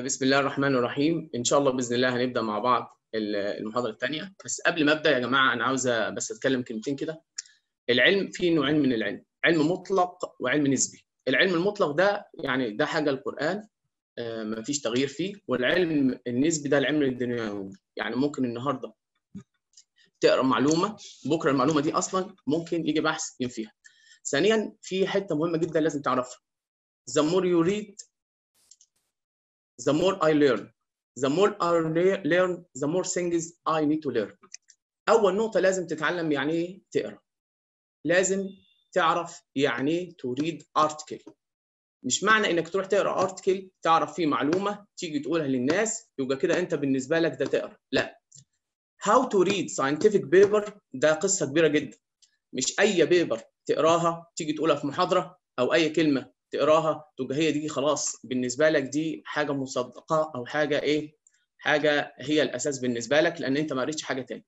بسم الله الرحمن الرحيم ان شاء الله باذن الله هنبدا مع بعض المحاضره الثانيه بس قبل ما ابدا يا جماعه انا عاوز بس اتكلم كلمتين كده العلم فيه نوعين من العلم علم مطلق وعلم نسبي العلم المطلق ده يعني ده حاجه القران ما فيش تغيير فيه والعلم النسبي ده العلم الدنيوي يعني ممكن النهارده تقرا معلومه بكره المعلومه دي اصلا ممكن يجي بحث ينفيها ثانيا في حته مهمه جدا لازم تعرفها the more you read the more I learn the more I learn the more things I need to learn اول نقطه لازم تتعلم يعني ايه تقرا لازم تعرف يعني ايه تريد ارتكل مش معنى انك تروح تقرا ارتكل تعرف فيه معلومه تيجي تقولها للناس يبقى كده انت بالنسبه لك ده تقرا لا how to read scientific paper ده قصه كبيره جدا مش اي بيبر تقراها تيجي تقولها في محاضره او اي كلمه تقراها تبقى هي دي خلاص بالنسبه لك دي حاجه مصدقه او حاجه ايه حاجه هي الاساس بالنسبه لك لان انت ما قريتش حاجه تاني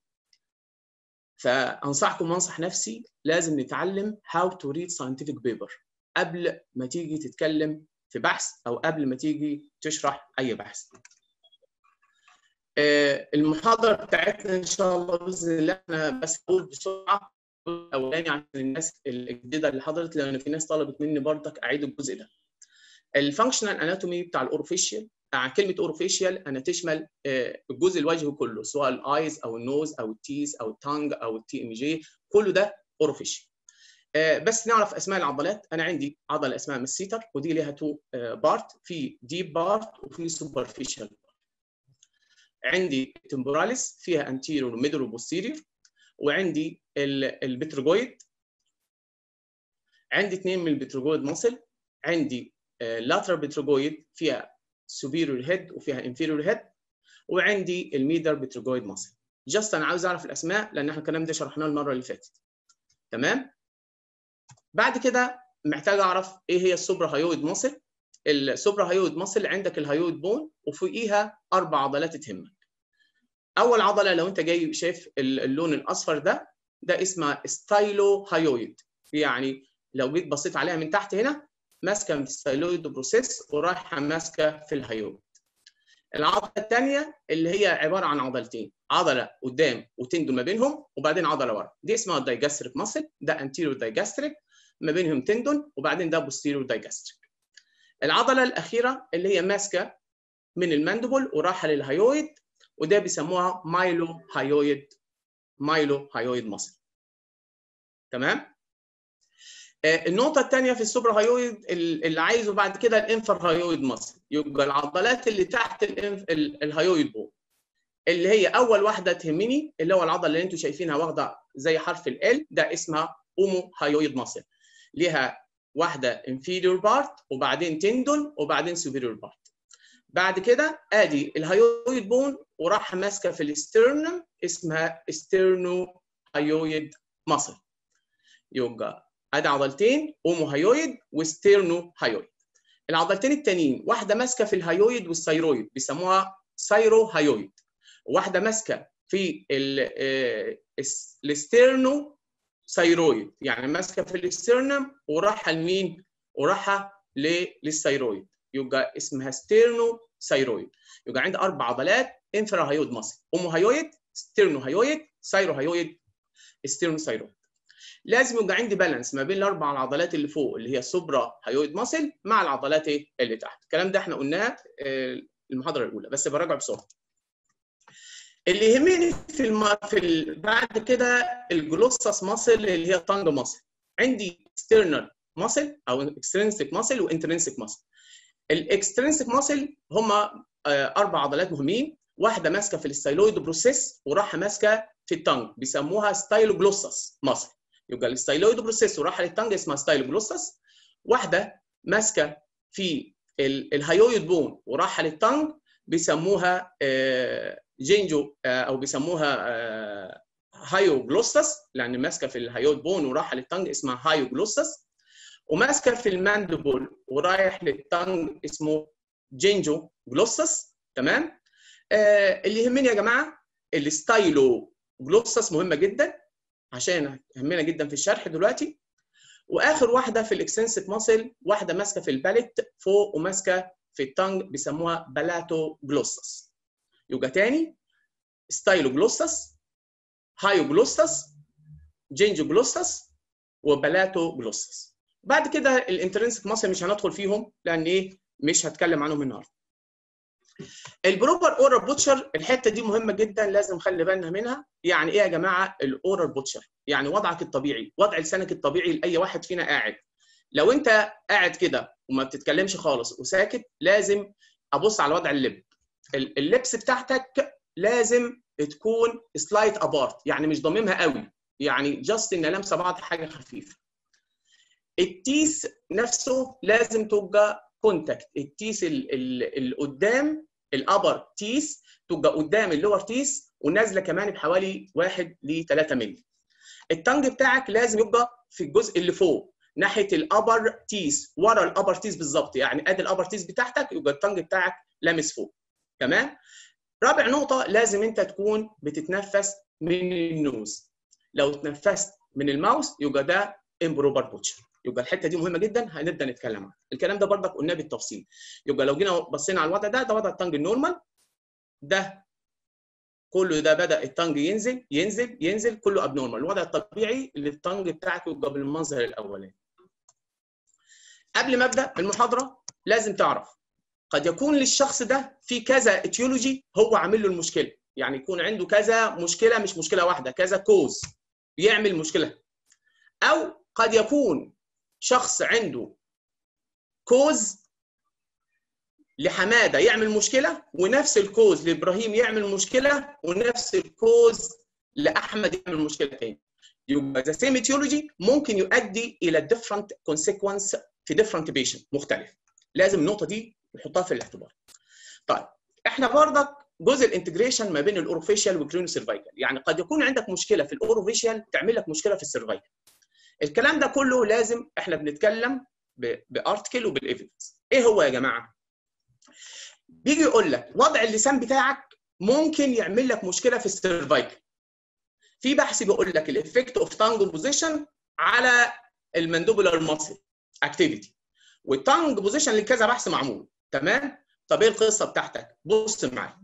فانصحكم وانصح نفسي لازم نتعلم how to read scientific paper قبل ما تيجي تتكلم في بحث او قبل ما تيجي تشرح اي بحث المحاضره بتاعتنا ان شاء الله باذن الله انا بس اقول بسرعه الاولاني عشان الناس الجديده اللي حضرت لان في ناس طلبت مني برضك اعيد الجزء ده الفانكشنال اناتومي بتاع الاوروفيشيال كلمه اوروفيشيال انا تشمل الجزء الوجه كله سواء الايز او النوز او التيز او التانج او التي ام جي كله ده اوروفيشيال بس نعرف اسماء العضلات انا عندي عضله اسمها مسيتر ودي ليها تو بارت في ديب بارت وفي سوبرفيشال عندي تمبوراليس فيها انتيريور وميدل وبوستيريور وعندي البتروجويد عندي اثنين من البتروجويد ماسل عندي لاترال بتروجويد فيها سوبيريور هيد وفيها انفيريور هيد وعندي الميدر بتروجويد ماسل جاست انا عاوز اعرف الاسماء لان احنا الكلام ده شرحناه المره اللي فاتت تمام بعد كده محتاج اعرف ايه هي السوبرا هايويد ماسل السوبرا هايويد ماسل عندك الهايويد بون وفوقيها اربع عضلات تهمك اول عضله لو انت جاي شايف اللون الاصفر ده ده اسمها ستايلو هايويد يعني لو جيت بصيت عليها من تحت هنا ماسكه في الستايلويد بروسيس ورايحه ماسكه في الهايويد العضله الثانيه اللي هي عباره عن عضلتين عضله قدام وتندو ما بينهم وبعدين عضله ورا دي اسمها الدايجاستريك ماسل ده انتيريور دايجاستريك ما بينهم تندون وبعدين ده بوستيريور دايجاستريك العضله الاخيره اللي هي ماسكه من الماندبل ورايحه للهايويد وده بيسموها مايلو هايويد مايلو هايويد ماسل تمام النقطة الثانية في السوبر هايويد اللي عايزه بعد كده الانفر هايويد ماسل يبقى العضلات اللي تحت الهايويد بون اللي هي أول واحدة تهمني اللي هو العضلة اللي أنتم شايفينها واخدة زي حرف ال ده اسمها اومو هايويد ماسل ليها واحدة انفيريور بارت وبعدين تندون وبعدين سوبيريور بارت بعد كده ادي الهايويد بون وراح ماسكه في الاسترنم اسمها استرنو هايويد ماسل يبقى ادي عضلتين اومو هايويد وستيرنو هايويد العضلتين التانيين واحده ماسكه في الهايويد والثيرويد بيسموها سايرو هايويد وواحده ماسكه في الاسترنو ثيرويد يعني ماسكه في الاسترنم وراحه لمين؟ وراحه للثيرويد يبقى اسمها ستيرنو ثيرويد يبقى عندي اربع عضلات انفرا هايويد ماسل اومو هايويد ستيرنو هايويد ثيرو هايويد ستيرنو ثيرويد لازم يبقى عندي بالانس ما بين الاربع العضلات اللي فوق اللي هي سوبرا هايويد ماسل مع العضلات اللي تحت الكلام ده احنا قلناه المحاضره الاولى بس براجع بسرعه اللي يهمني في الم... في ال... بعد كده الجلوسس ماسل اللي هي تانج ماسل عندي external ماسل او اكسترنسك ماسل وانترنسك ماسل الاكسترنسك ماسل هم اربع عضلات مهمين واحده ماسكه في الستايلويد بروسيس وراحه ماسكه في التانج بيسموها ستايلوجلوسس ماسل يبقى الستايلويد بروسيس وراحه للتانج اسمها ستايلوجلوسس واحده ماسكه في الهايويد بون وراحه للتانج بيسموها جينجو او بيسموها هايوجلوسس لان ماسكه في الهايويد بون وراحه للتانج اسمها هايوجلوسس وماسكه في الماندبل ورايح للتانج اسمه جينجو جلوسس تمام آه اللي يهمني يا جماعه الستايلو جلوسس مهمه جدا عشان يهمنا جدا في الشرح دلوقتي واخر واحده في الاكسنسيك ماسل واحده ماسكه في الباليت فوق وماسكه في التانج بيسموها بلاتو جلوسس يبقى تاني ستايلو جلوسس هايو جلوسس جينجو جلوسس وبلاتو جلوسس بعد كده الانترنسك ماسل مش هندخل فيهم لان ايه مش هتكلم عنهم النهارده البروبر اورال بوتشر الحته دي مهمه جدا لازم نخلي بالنا منها يعني ايه يا جماعه الاورال بوتشر يعني وضعك الطبيعي وضع لسانك الطبيعي لاي واحد فينا قاعد لو انت قاعد كده وما بتتكلمش خالص وساكت لازم ابص على وضع اللب اللبس بتاعتك لازم تكون سلايت ابارت يعني مش ضممها قوي يعني جاست ان لامسه بعض حاجه خفيفه التيس نفسه لازم تبقى كونتاكت التيس اللي قدام الابر تيس تبقى قدام اللور تيس ونازله كمان بحوالي 1 ل 3 مللي التنج بتاعك لازم يبقى في الجزء اللي فوق ناحيه الابر تيس ورا الابر تيس بالظبط يعني ادي الابر تيس بتاعتك يبقى التنج بتاعك لامس فوق تمام رابع نقطه لازم انت تكون بتتنفس من النوز لو تنفست من الماوس يبقى ده امبروبر بوتشر يبقى الحته دي مهمه جدا هنبدا نتكلم عنها الكلام ده برضك قلناه بالتفصيل يبقى لو جينا بصينا على الوضع ده ده وضع التنج النورمال ده كله ده بدا التنج ينزل ينزل ينزل كله ابنورمال الوضع الطبيعي اللي التنج بتاعك يبقى بالمنظر الاولاني قبل ما ابدا المحاضره لازم تعرف قد يكون للشخص ده في كذا اتيولوجي هو عامل له المشكله يعني يكون عنده كذا مشكله مش مشكله واحده كذا كوز يعمل مشكله او قد يكون شخص عنده كوز لحماده يعمل مشكله ونفس الكوز لابراهيم يعمل مشكله ونفس الكوز لاحمد يعمل مشكله تاني يبقى ذا سيم ايتيولوجي ممكن يؤدي الى ديفرنت كونسيكونس في ديفرنت بيشنت مختلف لازم النقطه دي نحطها في الاعتبار طيب احنا برضك جزء الانتجريشن ما بين الاوروفيشال والكرينو سيرفايكال يعني قد يكون عندك مشكله في الاوروفيشال تعمل لك مشكله في السيرفايكال الكلام ده كله لازم احنا بنتكلم بارتكل وبالايفيدنس ايه هو يا جماعه بيجي يقول لك وضع اللسان بتاعك ممكن يعمل لك مشكله في السيرفايكال في بحث بيقول لك الافكت اوف تانج بوزيشن على الماندوبولار ماسل اكتيفيتي والتانج بوزيشن لكذا بحث معمول تمام طب ايه القصه بتاعتك بص معايا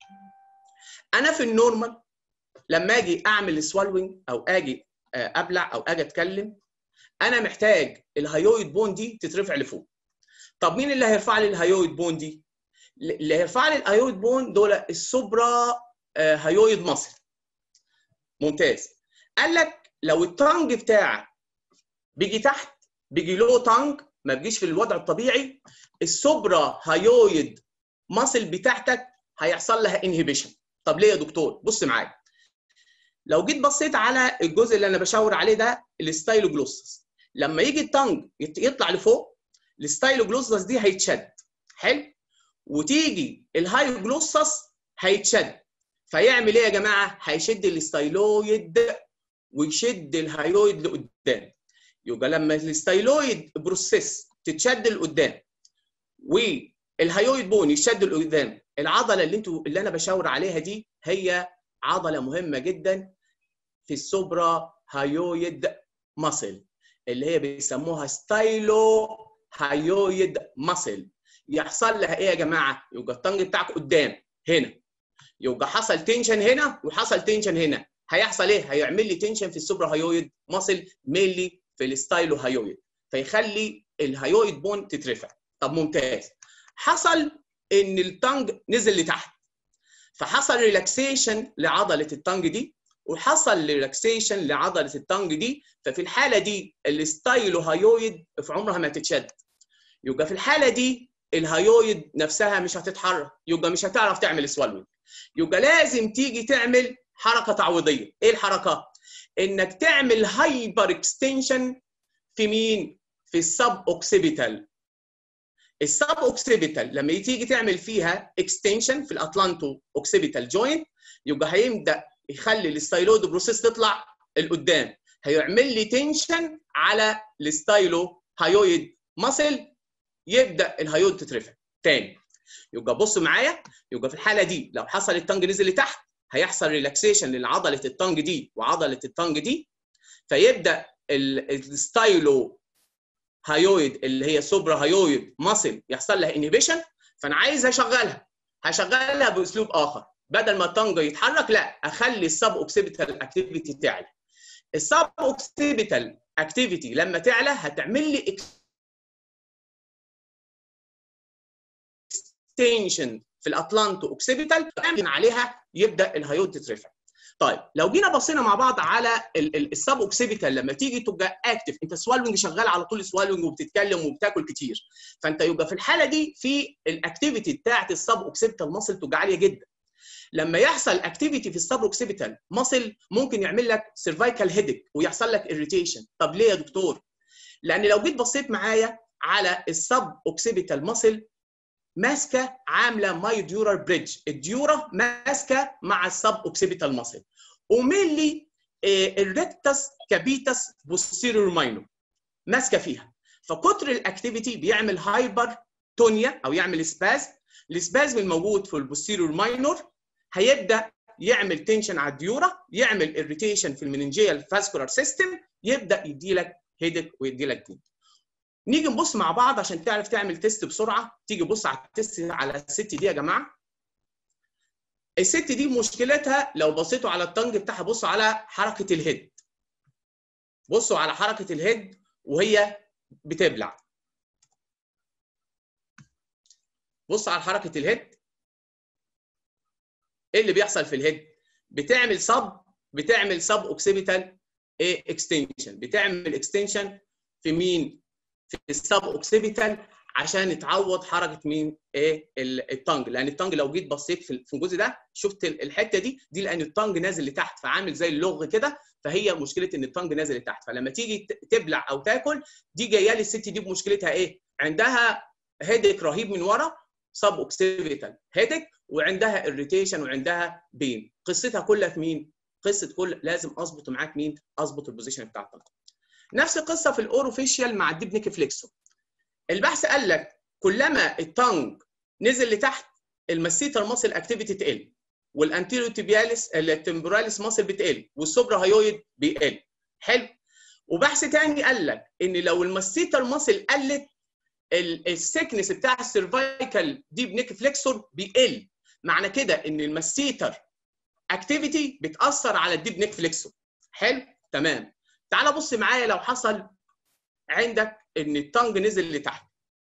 انا في النورمال لما اجي اعمل سوالوينج او اجي ابلع او اجي اتكلم انا محتاج الهيويد بون دي تترفع لفوق طب مين اللي هيرفع لي الهيويد بون دي اللي هيرفع لي الهيويد بون دول السوبرا هيويد مصر ممتاز قال لك لو التانج بتاعك بيجي تحت بيجي لو تانج ما بيجيش في الوضع الطبيعي السوبرا هيويد ماسل بتاعتك هيحصل لها انهبيشن طب ليه يا دكتور بص معايا لو جيت بصيت على الجزء اللي انا بشاور عليه ده الستايلوجلوسس لما يجي التانج يطلع لفوق الستايلوجلوسس دي هيتشد حلو وتيجي الهايوجلوسس هيتشد فيعمل ايه يا جماعه هيشد الستايلويد ويشد الهايويد لقدام يبقى لما الستايلويد بروسيس تتشد لقدام والهايويد بون يشد لقدام العضله اللي انتوا اللي انا بشاور عليها دي هي عضله مهمه جدا في السوبرا هايويد ماسل اللي هي بيسموها ستايلو هايويد ماسل يحصل لها ايه يا جماعه يبقى الطنج بتاعك قدام هنا يبقى حصل تنشن هنا وحصل تنشن هنا هيحصل ايه هيعمل لي تنشن في السوبرا هايويد ماسل مينلي في الستايلو هايويد فيخلي الهايويد بون تترفع طب ممتاز حصل ان التنج نزل لتحت فحصل ريلاكسيشن لعضله التنج دي وحصل ريلاكسيشن لعضله التنج دي ففي الحاله دي الستايلو هايويد في عمرها ما تتشد يبقى في الحاله دي الهايويد نفسها مش هتتحرك يبقى مش هتعرف تعمل سوالوينج يبقى لازم تيجي تعمل حركه تعويضيه ايه الحركه انك تعمل هايبر اكستنشن في مين في السب اوكسيبيتال السب اوكسيبيتال لما تيجي تعمل فيها اكستنشن في الاتلانتو اوكسيبيتال جوينت يبقى هيبدا يخلي الستايلود بروسيس تطلع لقدام هيعمل لي تنشن على الستايلو هايويد ماسل يبدا الهايويد تترفع تاني يبقى بص معايا يبقى في الحاله دي لو حصل التنج نزل لتحت هيحصل ريلاكسيشن لعضله التنج دي وعضله التنج دي فيبدا الستايلو هايويد اللي هي سوبرا هايويد ماسل يحصل لها انهبيشن فانا عايز اشغلها هشغلها باسلوب اخر بدل ما التنج يتحرك لا اخلي السب اوكسيبيتال اكتيفيتي تعلى السب اوكسيبيتال اكتيفيتي لما تعلى هتعمل لي اكستنشن في الاتلانتو اوكسيبيتال عليها يبدا الهيود تترفع طيب لو جينا بصينا مع بعض على السب اوكسيبيتال لما تيجي تبقى اكتف انت سوالوينج شغال على طول سوالوينج وبتتكلم وبتاكل كتير فانت يبقى في الحاله دي في الاكتيفيتي بتاعت السب اوكسيبيتال ماسل تبقى عاليه جدا لما يحصل اكتيفيتي في السب اوكسيبيتال ماسل ممكن يعمل لك سيرفايكال هيدك ويحصل لك اريتيشن طب ليه يا دكتور لان لو جيت بصيت معايا على السب اوكسيبيتال ماسل ماسكه عامله ماي ديورال بريدج الديورا ماسكه مع السب اوكسيبيتال ماسل ومينلي الريكتس كابيتس بوستيريور ماينو ماسكه فيها فكتر الاكتيفيتي بيعمل هايبر تونيا او يعمل سباز السبازم الموجود في البوستيريور ماينور هيبدا يعمل تنشن على الديورا يعمل اريتيشن في المننجيال فاسكولار سيستم يبدا يدي لك هيدك ويدي لك دي نيجي نبص مع بعض عشان تعرف تعمل تيست بسرعه تيجي بص على التيست على الست دي يا جماعه الست دي مشكلتها لو بصيتوا على الطنج بتاعها بصوا على حركه الهيد بصوا على حركه الهيد وهي بتبلع بص على حركه الهيد ايه اللي بيحصل في الهيد بتعمل سب بتعمل سب اوكسيبيتال ايه اكستنشن بتعمل اكستنشن في مين في السب اوكسيبيتال عشان تعوض حركه مين ايه التانج لان التانج لو جيت بصيت في الجزء ده شفت الحته دي دي لان التانج نازل لتحت فعامل زي اللغ كده فهي مشكله ان التانج نازل لتحت فلما تيجي تبلع او تاكل دي جايه لي الست دي بمشكلتها ايه عندها هيدك رهيب من ورا سب اوكسيبيتال هيدك وعندها اريتيشن وعندها بين قصتها كلها في مين قصه كل لازم اظبط معاك مين اظبط البوزيشن بتاع التانج نفس القصه في الاوروفيشيال مع الديب نيك فليكسو البحث قال لك كلما التانج نزل لتحت المسيتر ماسل اكتيفيتي تقل والانتيريو تيبياليس التمبوراليس ماسل بتقل والسوبرا هايويد بيقل حلو وبحث تاني قال لك ان لو المسيتر ماسل قلت السكنس بتاع السيرفايكال ديب نيك فليكسور بيقل معنى كده ان المسيتر اكتيفيتي بتاثر على الديب نيك فليكسور حلو تمام تعال بص معايا لو حصل عندك ان التانج نزل لتحت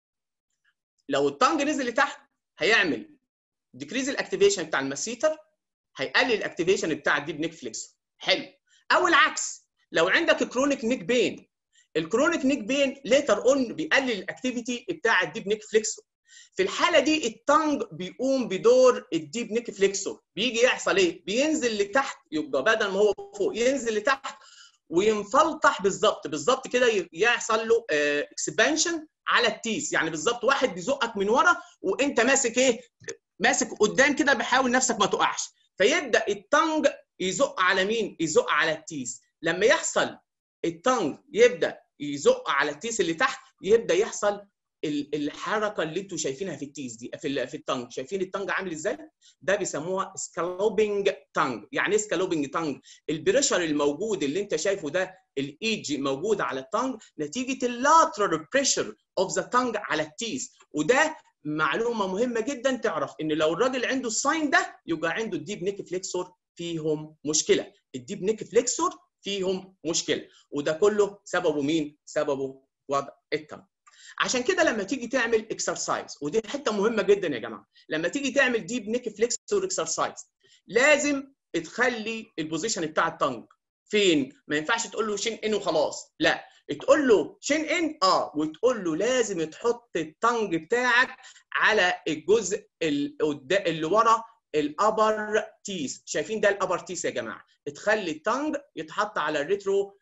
لو التانج نزل لتحت هيعمل ديكريز الاكتيفيشن بتاع المسيتر هيقلل الاكتيفيشن بتاع الديب نيك فليكس حلو او العكس لو عندك كرونيك نيك بين الكرونيك نيك بين ليتر اون بيقلل الاكتيفيتي بتاع الديب نيك فليكسور في الحاله دي التانج بيقوم بدور الديب نيك فليكسور بيجي يحصل ايه بينزل لتحت يبقى بدل ما هو فوق ينزل لتحت وينفلطح بالظبط بالظبط كده يحصل له اكسبانشن على التيس يعني بالظبط واحد بيزقك من ورا وانت ماسك ايه ماسك قدام كده بحاول نفسك ما تقعش فيبدا التنج يزق على مين يزق على التيس لما يحصل التنج يبدا يزق على التيس اللي تحت يبدا يحصل الحركه اللي انتوا شايفينها في التيس دي في في التنج شايفين التنج عامل ازاي ده بيسموها سكالوبينج تانج يعني ايه سكالوبينج تانج البريشر الموجود اللي انت شايفه ده الايج موجود على التانج نتيجه اللاترال بريشر اوف ذا تانج على التيس وده معلومه مهمه جدا تعرف ان لو الراجل عنده الساين ده يبقى عنده الديب نيك فليكسور فيهم مشكله الديب نيك فليكسور فيهم مشكله وده كله سببه مين سببه وضع التانج عشان كده لما تيجي تعمل اكسرسايز ودي حته مهمه جدا يا جماعه لما تيجي تعمل ديب نيك فليكسور اكسرسايز لازم تخلي البوزيشن بتاع التنج فين ما ينفعش تقول له شين ان وخلاص لا تقول له شين ان اه وتقول له لازم تحط التنج بتاعك على الجزء اللي ورا الابر تيس شايفين ده الابر تيس يا جماعه تخلي التنج يتحط على الريترو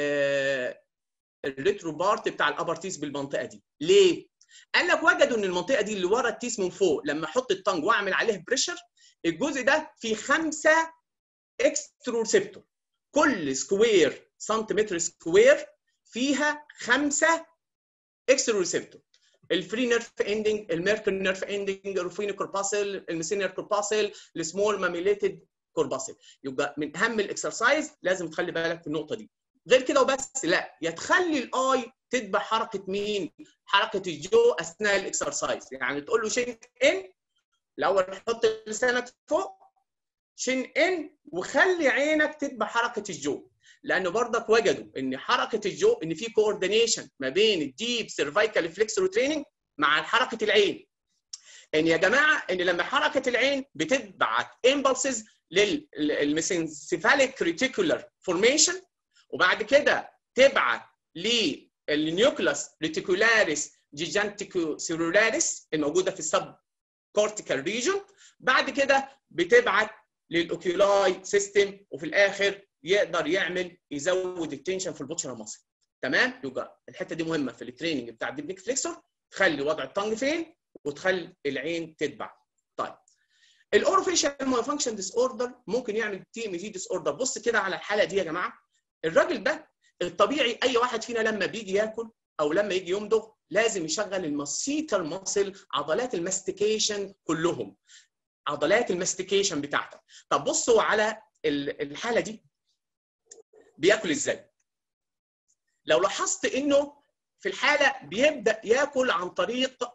آه الريترو بارت بتاع الابر تيس بالمنطقه دي ليه قال لك وجدوا ان المنطقه دي اللي ورا التيس من فوق لما احط التنج واعمل عليه بريشر الجزء ده فيه خمسه اكستروسيبتور كل سكوير سنتيمتر سكوير فيها خمسه اكستروسيبتور الفري نيرف اندنج الميركل نيرف اندنج الروفيني كورباسل الميسينير كورباسل السمول ماميليتد كورباسل يبقى من اهم الاكسرسايز لازم تخلي بالك في النقطه دي غير كده وبس لا يا تخلي الاي تتبع حركه مين؟ حركه الجو اثناء الاكسرسايز يعني تقول له شن ان الاول حط لسانك فوق شن ان وخلي عينك تتبع حركه الجو لانه برضك وجدوا ان حركه الجو ان في كوردينيشن ما بين الديب سيرفايكال فليكسور تريننج مع حركه العين ان يا جماعه ان لما حركه العين بتبعت امبلسز للميسنسيفاليك ريتيكولار فورميشن وبعد كده تبعت للنيوكلاس ريتيكولاريس جيجانتيكو سيرولاريس الموجوده في السب كورتيكال ريجون بعد كده بتبعت للاوكيولاي سيستم وفي الاخر يقدر يعمل يزود التنشن في البوتشر ماسل تمام يبقى الحته دي مهمه في التريننج بتاع الديبنيك فليكسور تخلي وضع الطنج فين وتخلي العين تتبع طيب الاوروفيشال فانكشن ديس اوردر ممكن يعمل تي ام جي ديس اوردر بص كده على الحاله دي يا جماعه الراجل ده الطبيعي اي واحد فينا لما بيجي ياكل او لما يجي يمضغ لازم يشغل المسيتر ماسل عضلات الماستيكيشن كلهم عضلات الماستيكيشن بتاعتك طب بصوا على الحاله دي بياكل ازاي لو لاحظت انه في الحاله بيبدا ياكل عن طريق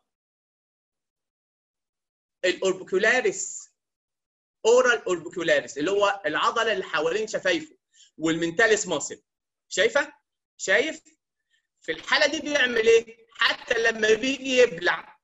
الاوربيكولاريس اورال اوربيكولاريس اللي هو العضله اللي حوالين شفايفه والمنتاليس ماسل شايفه شايف في الحاله دي بيعمل ايه حتى لما بيجي يبلع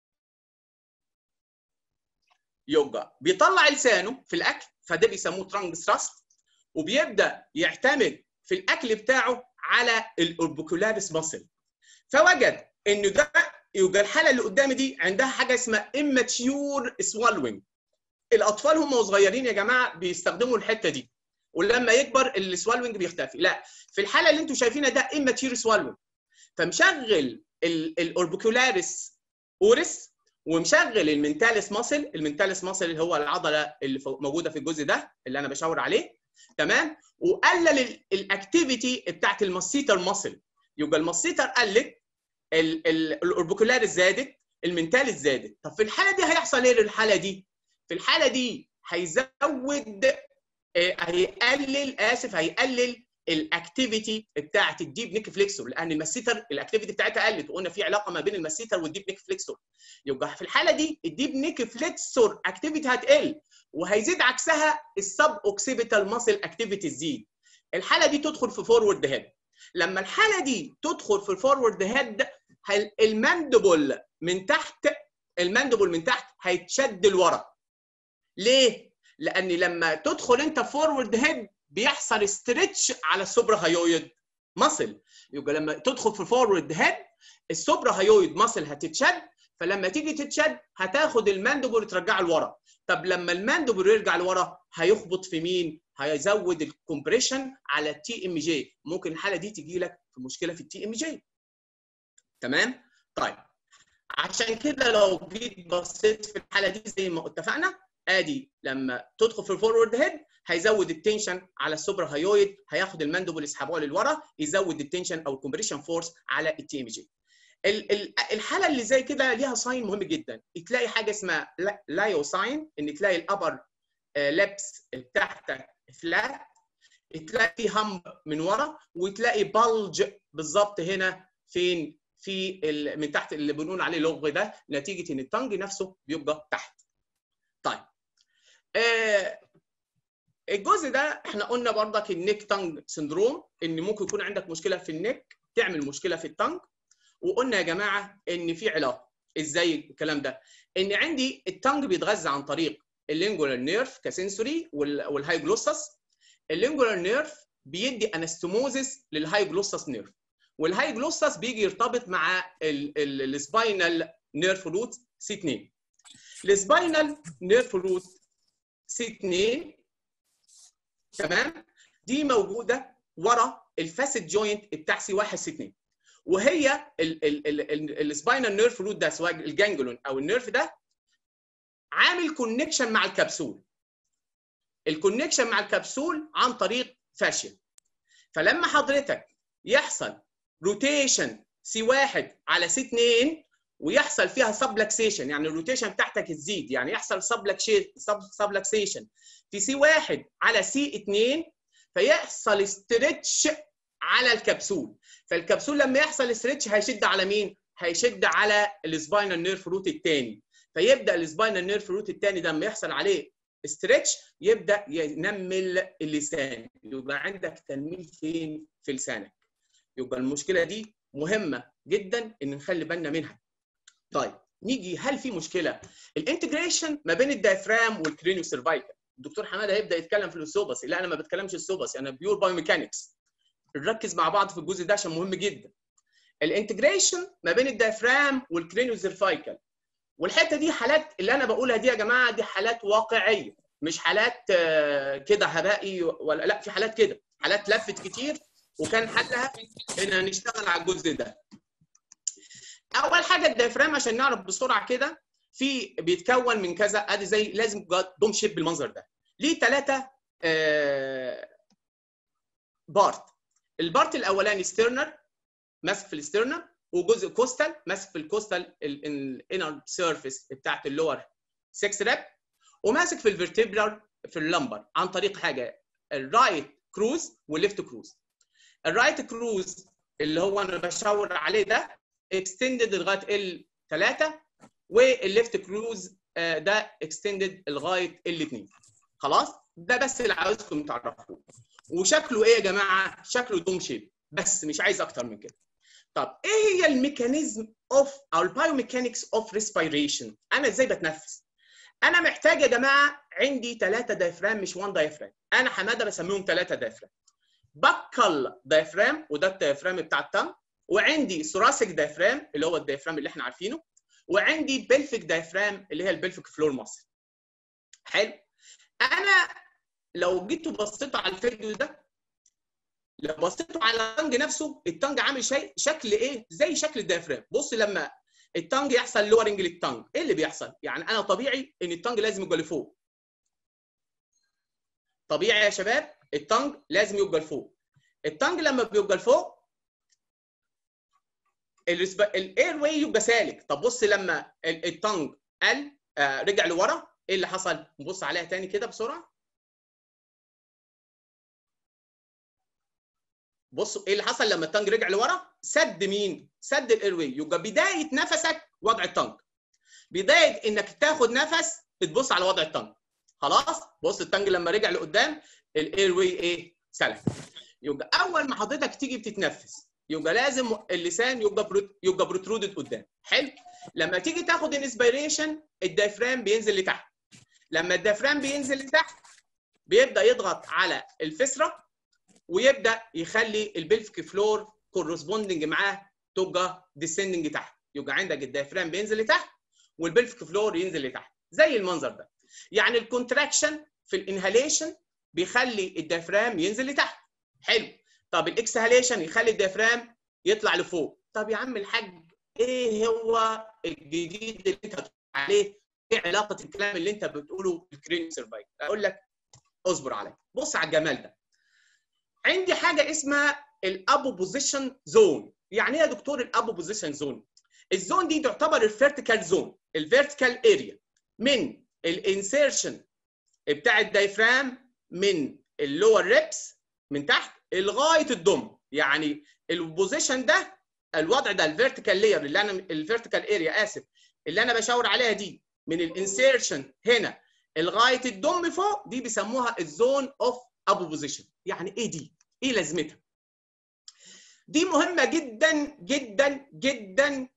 يوجا بيطلع لسانه في الاكل فده بيسموه ترانج ثراست وبيبدا يعتمد في الاكل بتاعه على الاوربيكولاريس ماسل فوجد انه ده يبقى الحاله اللي قدامي دي عندها حاجه اسمها immature swallowing الاطفال هم صغيرين يا جماعه بيستخدموا الحته دي ولما يكبر السوالوينج بيختفي لا في الحاله اللي انتم شايفينها ده immature swallowing فمشغل الاوربيكولاريس اورس ومشغل المنتاليس ماسل المنتاليس ماسل اللي هو العضله اللي موجوده في الجزء ده اللي انا بشاور عليه تمام وقلل الاكتيفيتي بتاعت المسيتر ماسل يبقى المسيتر قلت الاوربيكولاريس زادت المنتاليس زادت طب في الحاله دي هيحصل ايه للحاله دي في الحاله دي هيزود هيقلل اسف هيقلل الاكتيفيتي بتاعت الديب نيك فليكسور لان المسيتر الاكتيفيتي بتاعتها قلت وقلنا في علاقه ما بين المسيتر والديب نيك فليكسور يبقى في الحاله دي الديب نيك فليكسور اكتيفيتي هتقل وهيزيد عكسها السب اوكسيبيتال ماسل اكتيفيتي تزيد الحاله دي تدخل في فورورد هيد لما الحاله دي تدخل في الفورورد هيد الماندبل من تحت الماندبل من تحت هيتشد لورا ليه لان لما تدخل انت فورورد هيد بيحصل ستريتش على السوبرا هايويد ماسل يبقى لما تدخل في فورورد هيد السوبرا هايويد ماسل هتتشد فلما تيجي تتشد هتاخد الماندبل ترجعه لورا طب لما الماندبل يرجع لورا هيخبط في مين هيزود الكومبريشن على التي ام جي ممكن الحاله دي تجي لك في مشكله في التي ام جي تمام طيب عشان كده لو جيت بصيت في الحاله دي زي ما اتفقنا ادي لما تدخل في الفورورد هيد هيزود التنشن على السوبر هايويد هياخد الماندبل يسحبوها للورا يزود التنشن او الكومبريشن فورس على التي ام جي الحاله اللي زي كده ليها ساين مهم جدا تلاقي حاجه اسمها لايو ساين ان تلاقي الابر لبس بتاعتك فلات تلاقي في هم من ورا وتلاقي بلج بالظبط هنا فين في من تحت اللي بنقول عليه لغ ده نتيجه ان التنج نفسه بيبقى تحت. طيب آه الجزء ده احنا قلنا برضك النيك تانج سندروم ان ممكن يكون عندك مشكله في النيك تعمل مشكله في التانج وقلنا يا جماعه ان في علاقه ازاي الكلام ده؟ ان عندي التانج بيتغذى عن طريق اللينجولار نيرف كسنسوري والهاي جلوسس اللينجولار نيرف بيدي انستموزس للهاي جلوسس نيرف والهاي جلوسس بيجي يرتبط مع السباينال نيرف روت سي 2 السباينال نيرف روت سي 2 تمام دي موجوده ورا الفاسد جوينت بتاع سي 1 سي 2 وهي السباينال نيرف روت ده سواء الجانجلون او النيرف ده عامل كونكشن مع الكبسول الكونكشن مع الكبسول عن طريق فاشيا فلما حضرتك يحصل روتيشن سي واحد على سي 2 ويحصل فيها سبلكسيشن يعني الروتيشن بتاعتك تزيد يعني يحصل سبلكسيشن في سي واحد على سي 2 فيحصل ستريتش على الكبسول فالكبسول لما يحصل ستريتش هيشد على مين هيشد على السباينال نيرف روت الثاني فيبدا السباينال نيرف روت الثاني ده لما يحصل عليه ستريتش يبدا ينمل اللسان يبقى عندك تنميل فين في لسانك يبقى المشكله دي مهمه جدا ان نخلي بالنا منها طيب نيجي هل في مشكله الانتجريشن ما بين الدايفرام والكرينيو سيرفايكال الدكتور حماده هيبدا يتكلم في السوبسي لا انا ما بتكلمش السوبسي انا بيور بايو ميكانكس نركز مع بعض في الجزء ده عشان مهم جدا الانتجريشن ما بين الدايفرام والكرينيو سيرفايكال والحته دي حالات اللي انا بقولها دي يا جماعه دي حالات واقعيه مش حالات كده هبائي ولا لا في حالات كده حالات لفت كتير وكان حلها ان نشتغل على الجزء ده اول حاجه الدايفرام عشان نعرف بسرعه كده في بيتكون من كذا ادي زي لازم دوم شيب بالمنظر ده ليه ثلاثه آه بارت البارت الاولاني ستيرنر ماسك في الستيرنر وجزء كوستال ماسك في الكوستال الانر سيرفيس بتاعت اللور 6 ريب وماسك في الفرتبرال في اللمبر عن طريق حاجه الرايت كروز والليفت كروز الرايت كروز اللي هو انا بشاور عليه ده اكستندد لغايه ال 3 والليفت كروز ده اكستندد لغايه ال 2 خلاص ده بس اللي عاوزكم تعرفوه وشكله ايه يا جماعه شكله دوم شيب بس مش عايز اكتر من كده طب ايه هي الميكانيزم اوف او البايوميكانكس اوف ريسبيريشن انا ازاي بتنفس انا محتاج يا جماعه عندي ثلاثه دايفرام مش وان دايفرام انا حماده بسميهم ثلاثه دايفرام بكل دايفرام وده الدايفرام بتاع التم وعندي ثوراسيك دايفرام اللي هو الدايفرام اللي احنا عارفينه وعندي بلفيك دايفرام اللي هي البلفيك فلور ماسل حلو انا لو جيتوا بصيتوا على الفيديو ده لو بصيتوا على التنج نفسه التنج عامل شيء شكل ايه زي شكل الدايفرام بص لما التنج يحصل لورنج للتنج ايه اللي بيحصل يعني انا طبيعي ان التنج لازم يبقى لفوق طبيعي يا شباب التنج لازم يبقى لفوق التنج لما بيبقى لفوق الاير واي يبقى سالك طب بص لما التنج قل آه رجع لورا ايه اللي حصل نبص عليها تاني كده بسرعه بصوا ايه اللي حصل لما التنج رجع لورا سد مين سد الاير واي يبقى بدايه نفسك وضع التنج بدايه انك تاخد نفس تبص على وضع التنج خلاص بص التنج لما رجع لقدام الاير واي ايه سلك يبقى اول ما حضرتك تيجي بتتنفس يبقى لازم اللسان يبقى بروت... يبقى بروترودد قدام حلو لما تيجي تاخد انسبيريشن الدايفرام بينزل لتحت لما الدايفرام بينزل لتحت بيبدا يضغط على الفسره ويبدا يخلي البلفيك فلور كورسبوندنج معاه تبقى ديسندنج تحت يبقى عندك الدايفرام بينزل لتحت والبلفيك فلور ينزل لتحت زي المنظر ده يعني الكونتراكشن في الانهاليشن بيخلي الدايفرام ينزل لتحت حلو طب الاكسهاليشن يخلي الديافرام يطلع لفوق طب يا عم الحاج ايه هو الجديد اللي انت بتقول عليه ايه علاقه الكلام اللي انت بتقوله بالكرين سيرفايف اقول لك اصبر عليا بص على الجمال ده عندي حاجه اسمها الابو بوزيشن زون يعني ايه يا دكتور الابو بوزيشن زون الزون دي تعتبر الفيرتيكال زون الفيرتيكال اريا من الانسيرشن بتاع الدايفرام من اللور ريبس من تحت لغايه الضم يعني البوزيشن ده الوضع ده الفيرتيكال لاير اللي انا الفيرتيكال اريا اسف اللي انا بشاور عليها دي من الانسيرشن هنا لغايه الضم فوق دي بيسموها الزون اوف ابو بوزيشن يعني ايه دي ايه لازمتها دي مهمه جدا جدا جدا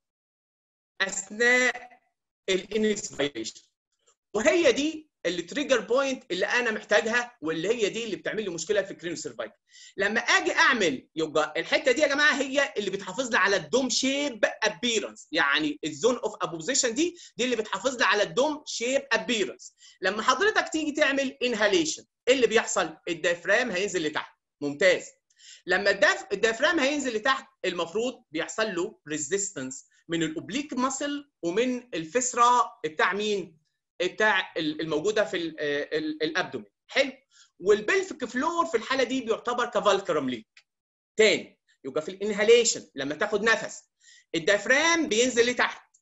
اثناء الانسبيريشن وهي دي التريجر بوينت اللي انا محتاجها واللي هي دي اللي بتعمل لي مشكله في الكرينو سيرفايكل لما اجي اعمل يبقى الحته دي يا جماعه هي اللي بتحافظ لي على الدوم شيب ابيرنس يعني الزون اوف ابوزيشن دي دي اللي بتحافظ لي على الدوم شيب ابيرنس لما حضرتك تيجي تعمل انهاليشن ايه اللي بيحصل الدايفرام هينزل لتحت ممتاز لما الدف... الدايفرام هينزل لتحت المفروض بيحصل له ريزيستنس من الاوبليك ماسل ومن الفسره بتاع مين بتاع الموجوده في الابدومين حلو والبلفيك فلور في الحاله دي بيعتبر كفالكرم ليك تاني يبقى في الانهاليشن لما تاخد نفس الديافرام بينزل لتحت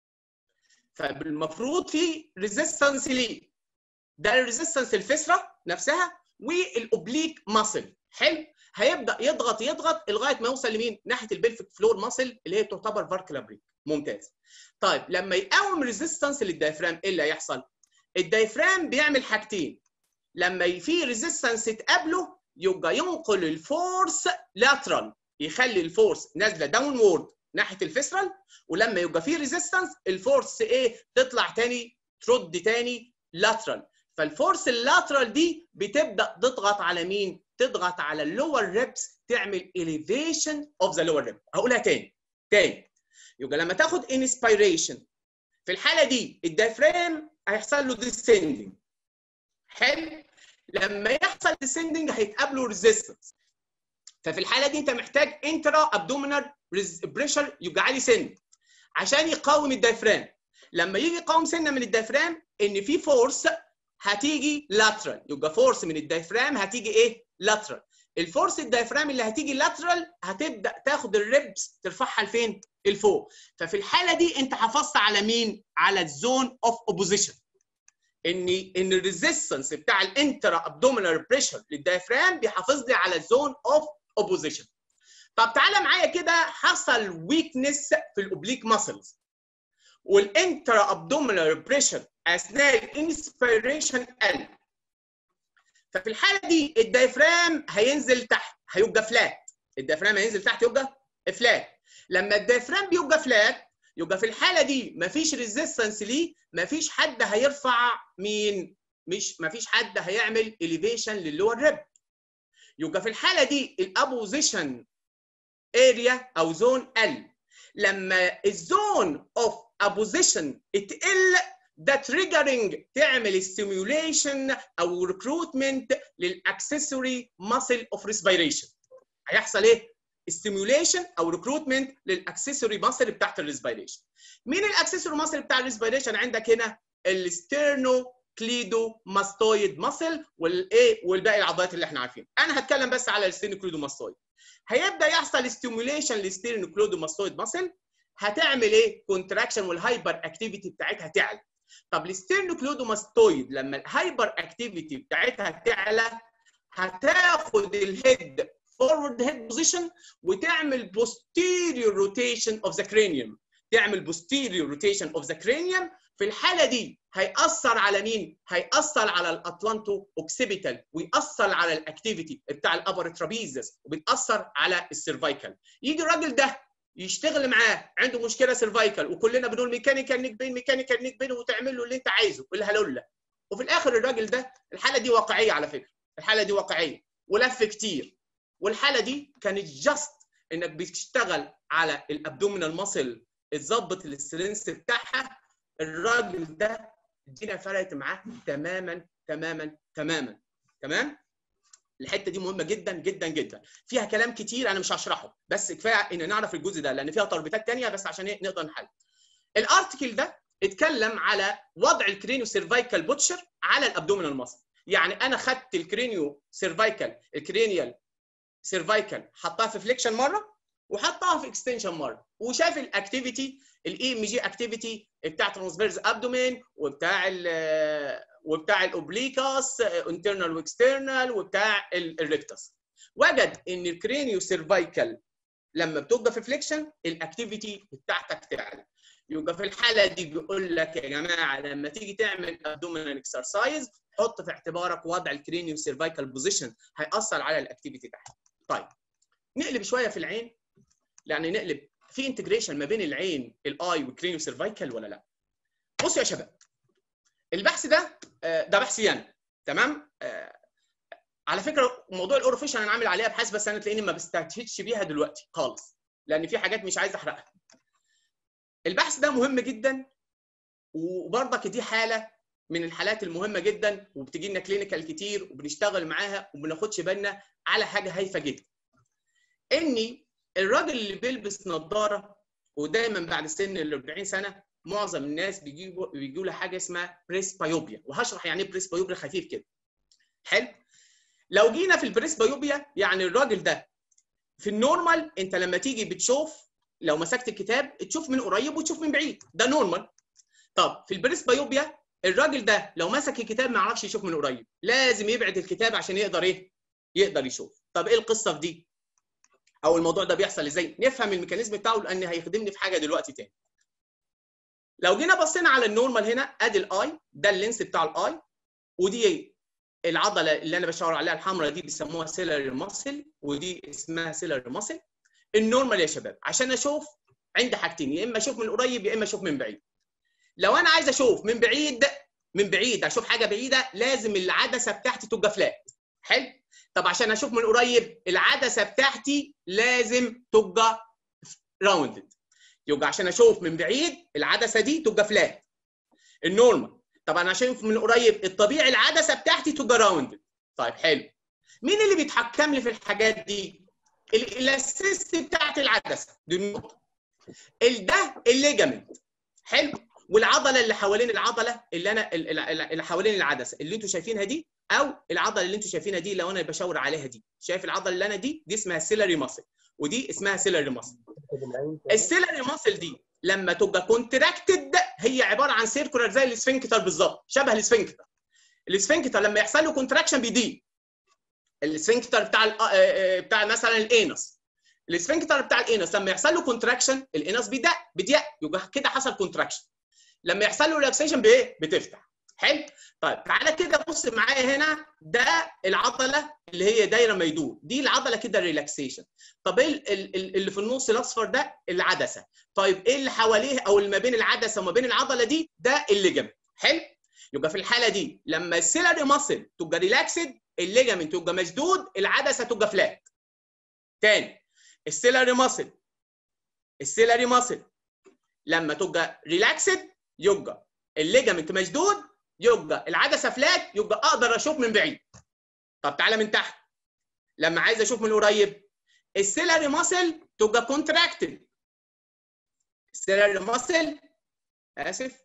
فالمفروض في ريزيستنس ليه ده الريزيستنس الفسره نفسها والاوبليك ماسل حلو هيبدا يضغط يضغط لغايه ما يوصل لمين؟ ناحيه البلفيك فلور ماسل اللي هي تعتبر فاركلا بريك ممتاز. طيب لما يقاوم ريزيستنس للدايفرام ايه اللي هيحصل؟ الدايفرام بيعمل حاجتين لما في ريزيستنس تقابله يبقى ينقل الفورس لاترال يخلي الفورس نازله داون وورد ناحيه الفيسرال ولما يبقى في ريزيستنس الفورس ايه تطلع تاني ترد تاني لاترال فالفورس اللاترال دي بتبدا تضغط على مين؟ تضغط على اللور ريبس تعمل elevation اوف ذا لور ريب هقولها تاني تاني يبقى لما تاخد انسبيريشن في الحاله دي الدايفرام هيحصل له descending حلو لما يحصل descending هيتقابلوا ريزيستنس ففي الحاله دي انت محتاج انترا ابدومينال بريشر يبقى عالي سن عشان يقاوم الدايفرام لما يجي يقاوم سنه من الدايفرام ان في فورس هتيجي لاترال يبقى فورس من الدايفرام هتيجي ايه لاترال الفورس الدايفرام اللي هتيجي لاترال هتبدا تاخد الريبس ترفعها لفين لفوق ففي الحاله دي انت حافظت على مين على الزون اوف اوبوزيشن ان ان الريزيستنس بتاع الانترا ابدومينال بريشر للدايفرام بيحافظ لي على الزون اوف اوبوزيشن طب تعالى معايا كده حصل ويكنس في الاوبليك ماسلز والانترا ابدومينال بريشر اثناء الانسبيريشن قل ففي الحاله دي الدايفرام هينزل تحت هيبقى فلات الدايفرام هينزل تحت يبقى فلات لما الدايفرام بيبقى فلات يبقى في الحاله دي مفيش ريزيستنس ليه مفيش حد هيرفع مين مش مفيش حد هيعمل اليفيشن للور ريب يبقى في الحاله دي الابوزيشن اريا او زون قل لما الزون اوف ابوزيشن اتقل ده تريجرنج تعمل ستيميوليشن او ريكروتمنت للاكسسوري ماسل اوف ريسبيريشن هيحصل ايه؟ ستيميوليشن او ريكروتمنت للاكسسوري ماسل بتاعت الريسبيريشن مين الاكسسوري ماسل بتاع الريسبيريشن عندك هنا الستيرنو كليدو ماستويد ماسل والايه والباقي العضلات اللي احنا عارفينها انا هتكلم بس على الستيرنو كليدو ماستويد هيبدا يحصل ستيميوليشن للستيرنو كليدو ماستويد ماسل هتعمل ايه كونتراكشن والهايبر اكتيفيتي بتاعتها تعلى طب الستيرنوكلودوماستويد لما الهايبر اكتيفيتي بتاعتها تعلى هتاخد الهيد فورورد هيد بوزيشن وتعمل posterior rotation of the cranium تعمل posterior rotation of the cranium في الحاله دي هيأثر على مين؟ هيأثر على الاتلانتو اوكسيبيتال ويأثر على الاكتيفيتي بتاع الابر ترابيزس وبتأثر على السيرفايكال يجي الراجل ده يشتغل معاه عنده مشكله سيرفايكال وكلنا بنقول ميكانيكال نيك بين ميكانيكال نيك بين وتعمل له اللي انت عايزه الهلوله وفي الاخر الراجل ده الحاله دي واقعيه على فكره الحاله دي واقعيه ولف كتير والحاله دي كانت جاست انك بتشتغل على الابدومينال ماسل تظبط السترينث بتاعها الراجل ده الدنيا فرقت معاه تماما تماما تماما تمام الحته دي مهمه جدا جدا جدا فيها كلام كتير انا مش هشرحه بس كفايه ان نعرف الجزء ده لان فيها تربيطات تانية بس عشان ايه نقدر نحل الارتكل ده اتكلم على وضع الكرينيو سيرفايكال بوتشر على الابدومينال ماسل يعني انا خدت الكرينيو سيرفايكال الكرينيال سيرفايكال حطها في فليكشن مره وحطها في اكستنشن مره وشاف الاكتيفيتي الاي ام جي اكتيفيتي بتاع ترانسفيرز ابدومين وبتاع ال وبتاع الاوبليكاس انترنال واكسترنال وبتاع الريكتس وجد ان الكرينيو سيرفايكال لما بتبقى في فليكشن الاكتيفيتي بتاعتك تعلى يبقى في الحاله دي بيقول لك يا جماعه لما تيجي تعمل ابدومينال اكسرسايز حط في اعتبارك وضع الكرينيو سيرفايكال بوزيشن هياثر على الاكتيفيتي بتاعتك طيب نقلب شويه في العين يعني نقلب في انتجريشن ما بين العين الاي والكرينيو سيرفايكال ولا لا بصوا يا شباب البحث ده ده بحثي انا تمام على فكره موضوع الاوروفيشن انا عامل عليه ابحاث بس انا تلاقيني ما بستهتفش بيها دلوقتي خالص لان في حاجات مش عايز احرقها البحث ده مهم جدا وبرضك دي حاله من الحالات المهمه جدا وبتجي لنا كلينيكال كتير وبنشتغل معاها وما بناخدش بالنا على حاجه هايفه جدا اني الراجل اللي بيلبس نظاره ودايما بعد سن ال 40 سنه معظم الناس بيجيبوا بيجوا له حاجه اسمها بريس بايوبيا وهشرح يعني ايه بريس بايوبيا خفيف كده حلو لو جينا في البريس بايوبيا يعني الراجل ده في النورمال انت لما تيجي بتشوف لو مسكت الكتاب تشوف من قريب وتشوف من بعيد ده نورمال طب في البريس بايوبيا الراجل ده لو مسك الكتاب ما يعرفش يشوف من قريب لازم يبعد الكتاب عشان يقدر ايه يقدر يشوف طب ايه القصه في دي او الموضوع ده بيحصل ازاي نفهم الميكانيزم بتاعه لان هيخدمني في حاجه دلوقتي تاني لو جينا بصينا على النورمال هنا ادي الاي ده اللينس بتاع الاي ودي العضله اللي انا بشاور عليها الحمراء دي بيسموها سيلر ماسل ودي اسمها سيلر ماسل النورمال يا شباب عشان اشوف عندي حاجتين يا اما اشوف من قريب يا اما اشوف من بعيد لو انا عايز اشوف من بعيد من بعيد اشوف حاجه بعيده لازم العدسه بتاعتي تبقى فلات حلو طب عشان اشوف من قريب العدسه بتاعتي لازم تبقى راوندد يبقى عشان اشوف من بعيد العدسه دي تبقى فلات النورمال طب انا اشوف من قريب الطبيعي العدسه بتاعتي تبقى راوندد طيب حلو مين اللي بيتحكم لي في الحاجات دي الاسيست بتاعت العدسه دي النقطه ده الليجامنت حلو والعضله اللي حوالين العضله اللي انا اللي حوالين العدسه اللي انتوا شايفينها دي او العضله اللي انتوا شايفينها دي لو انا بشاور عليها دي شايف العضله اللي انا دي دي اسمها سيلري ماسل ودي اسمها سيلري ماسل السيلري ماسل دي لما تبقى كونتراكتد هي عباره عن سيركولار زي السفنكتر بالظبط شبه السفنكتر السفنكتر لما يحصل له كونتراكشن بيضيق السفنكتر بتاع بتاع مثلا الانس السفنكتر بتاع الانس لما يحصل له كونتراكشن الانس بيضيق بيضيق يبقى كده حصل كونتراكشن لما يحصل له ريلاكسيشن بايه بتفتح حلو طيب تعالى كده بص معايا هنا ده العضله اللي هي دايره ما يدور دي العضله كده ريلاكسيشن طب ايه اللي في النص الاصفر ده العدسه طيب ايه اللي حواليه او اللي ما بين العدسه وما بين العضله دي ده الليجمنت حلو يبقى في الحاله دي لما السيلري ماسل تبقى ريلاكسد الليجمنت تبقى مشدود العدسه تبقى فلات تاني السيلري ماسل السيلري ماسل لما تبقى ريلاكسد يبقى الليجمنت مشدود يبقى العدسه فلات يبقى اقدر اشوف من بعيد طب تعالى من تحت لما عايز اشوف من قريب السيلري ماسل تبقى كونتراكتد السيلري ماسل اسف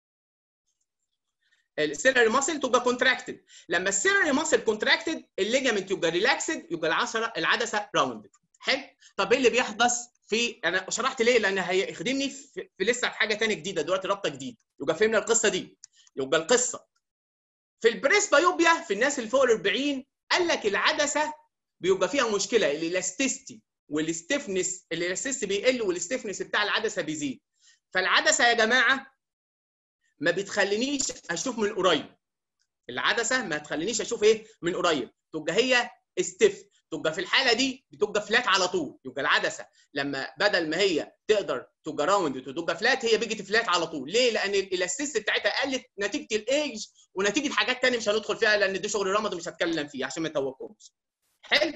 السيلري ماسل تبقى كونتراكتد لما السيلري ماسل كونتراكتد الليجامنت يبقى ريلاكسد يبقى العشرة العدسه راوندد حلو طب ايه اللي بيحدث في انا شرحت ليه لان هيخدمني في, في لسه في حاجه ثانيه جديده دلوقتي رابطه جديد يبقى فهمنا القصه دي يبقى القصه في البريس بايوبيا في الناس اللي فوق ال 40 قال لك العدسه بيبقى فيها مشكله الالاستيستي والستيفنس الالاستيستي بيقل والستيفنس بتاع العدسه بيزيد فالعدسه يا جماعه ما بتخلينيش اشوف من قريب العدسه ما تخلينيش اشوف ايه من قريب تبقى هي استف تبقى في الحاله دي بتبقى فلات على طول يبقى العدسه لما بدل ما هي تقدر تبقى راوند وتبقى فلات هي بيجي فلات على طول ليه لان الاستيست بتاعتها قلت نتيجه الايج ونتيجه حاجات ثانيه مش هندخل فيها لان دي شغل رمض مش هتكلم فيه عشان ما يتوقعوش حلو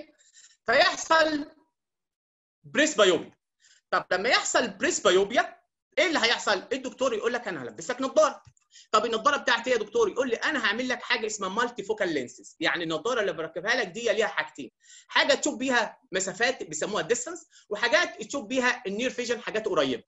فيحصل بريس بايوبيا طب لما يحصل بريس بايوبيا ايه اللي هيحصل الدكتور يقول لك انا هلبسك نظاره طب النضاره بتاعتي ايه يا دكتور يقول لي انا هعمل لك حاجه اسمها مالتي فوكال لينسز يعني النضاره اللي بركبها لك دي ليها حاجتين حاجه تشوف بيها مسافات بيسموها ديستانس وحاجات تشوف بيها النير فيجن حاجات قريبه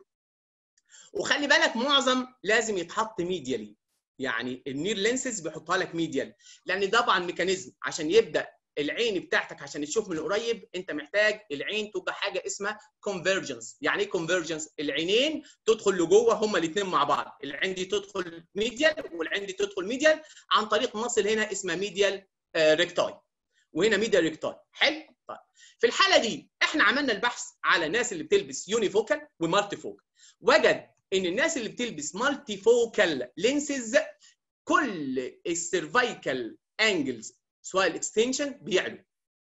وخلي بالك معظم لازم يتحط ميديالي يعني النير لينسز بيحطها لك ميديال لان ده طبعا ميكانيزم عشان يبدا العين بتاعتك عشان تشوف من قريب انت محتاج العين تبقى حاجه اسمها كونفرجنس يعني ايه كونفرجنس العينين تدخل لجوه هما الاثنين مع بعض العين دي تدخل ميديال والعين دي تدخل ميديال عن طريق مصل هنا اسمها ميديال ريكتاي وهنا ميديال ريكتاي حلو طيب في الحاله دي احنا عملنا البحث على الناس اللي بتلبس يوني فوكال ومالتي فوكال وجد ان الناس اللي بتلبس مالتي فوكال لينسز كل السيرفايكال انجلز سواء الاكستنشن بيعلو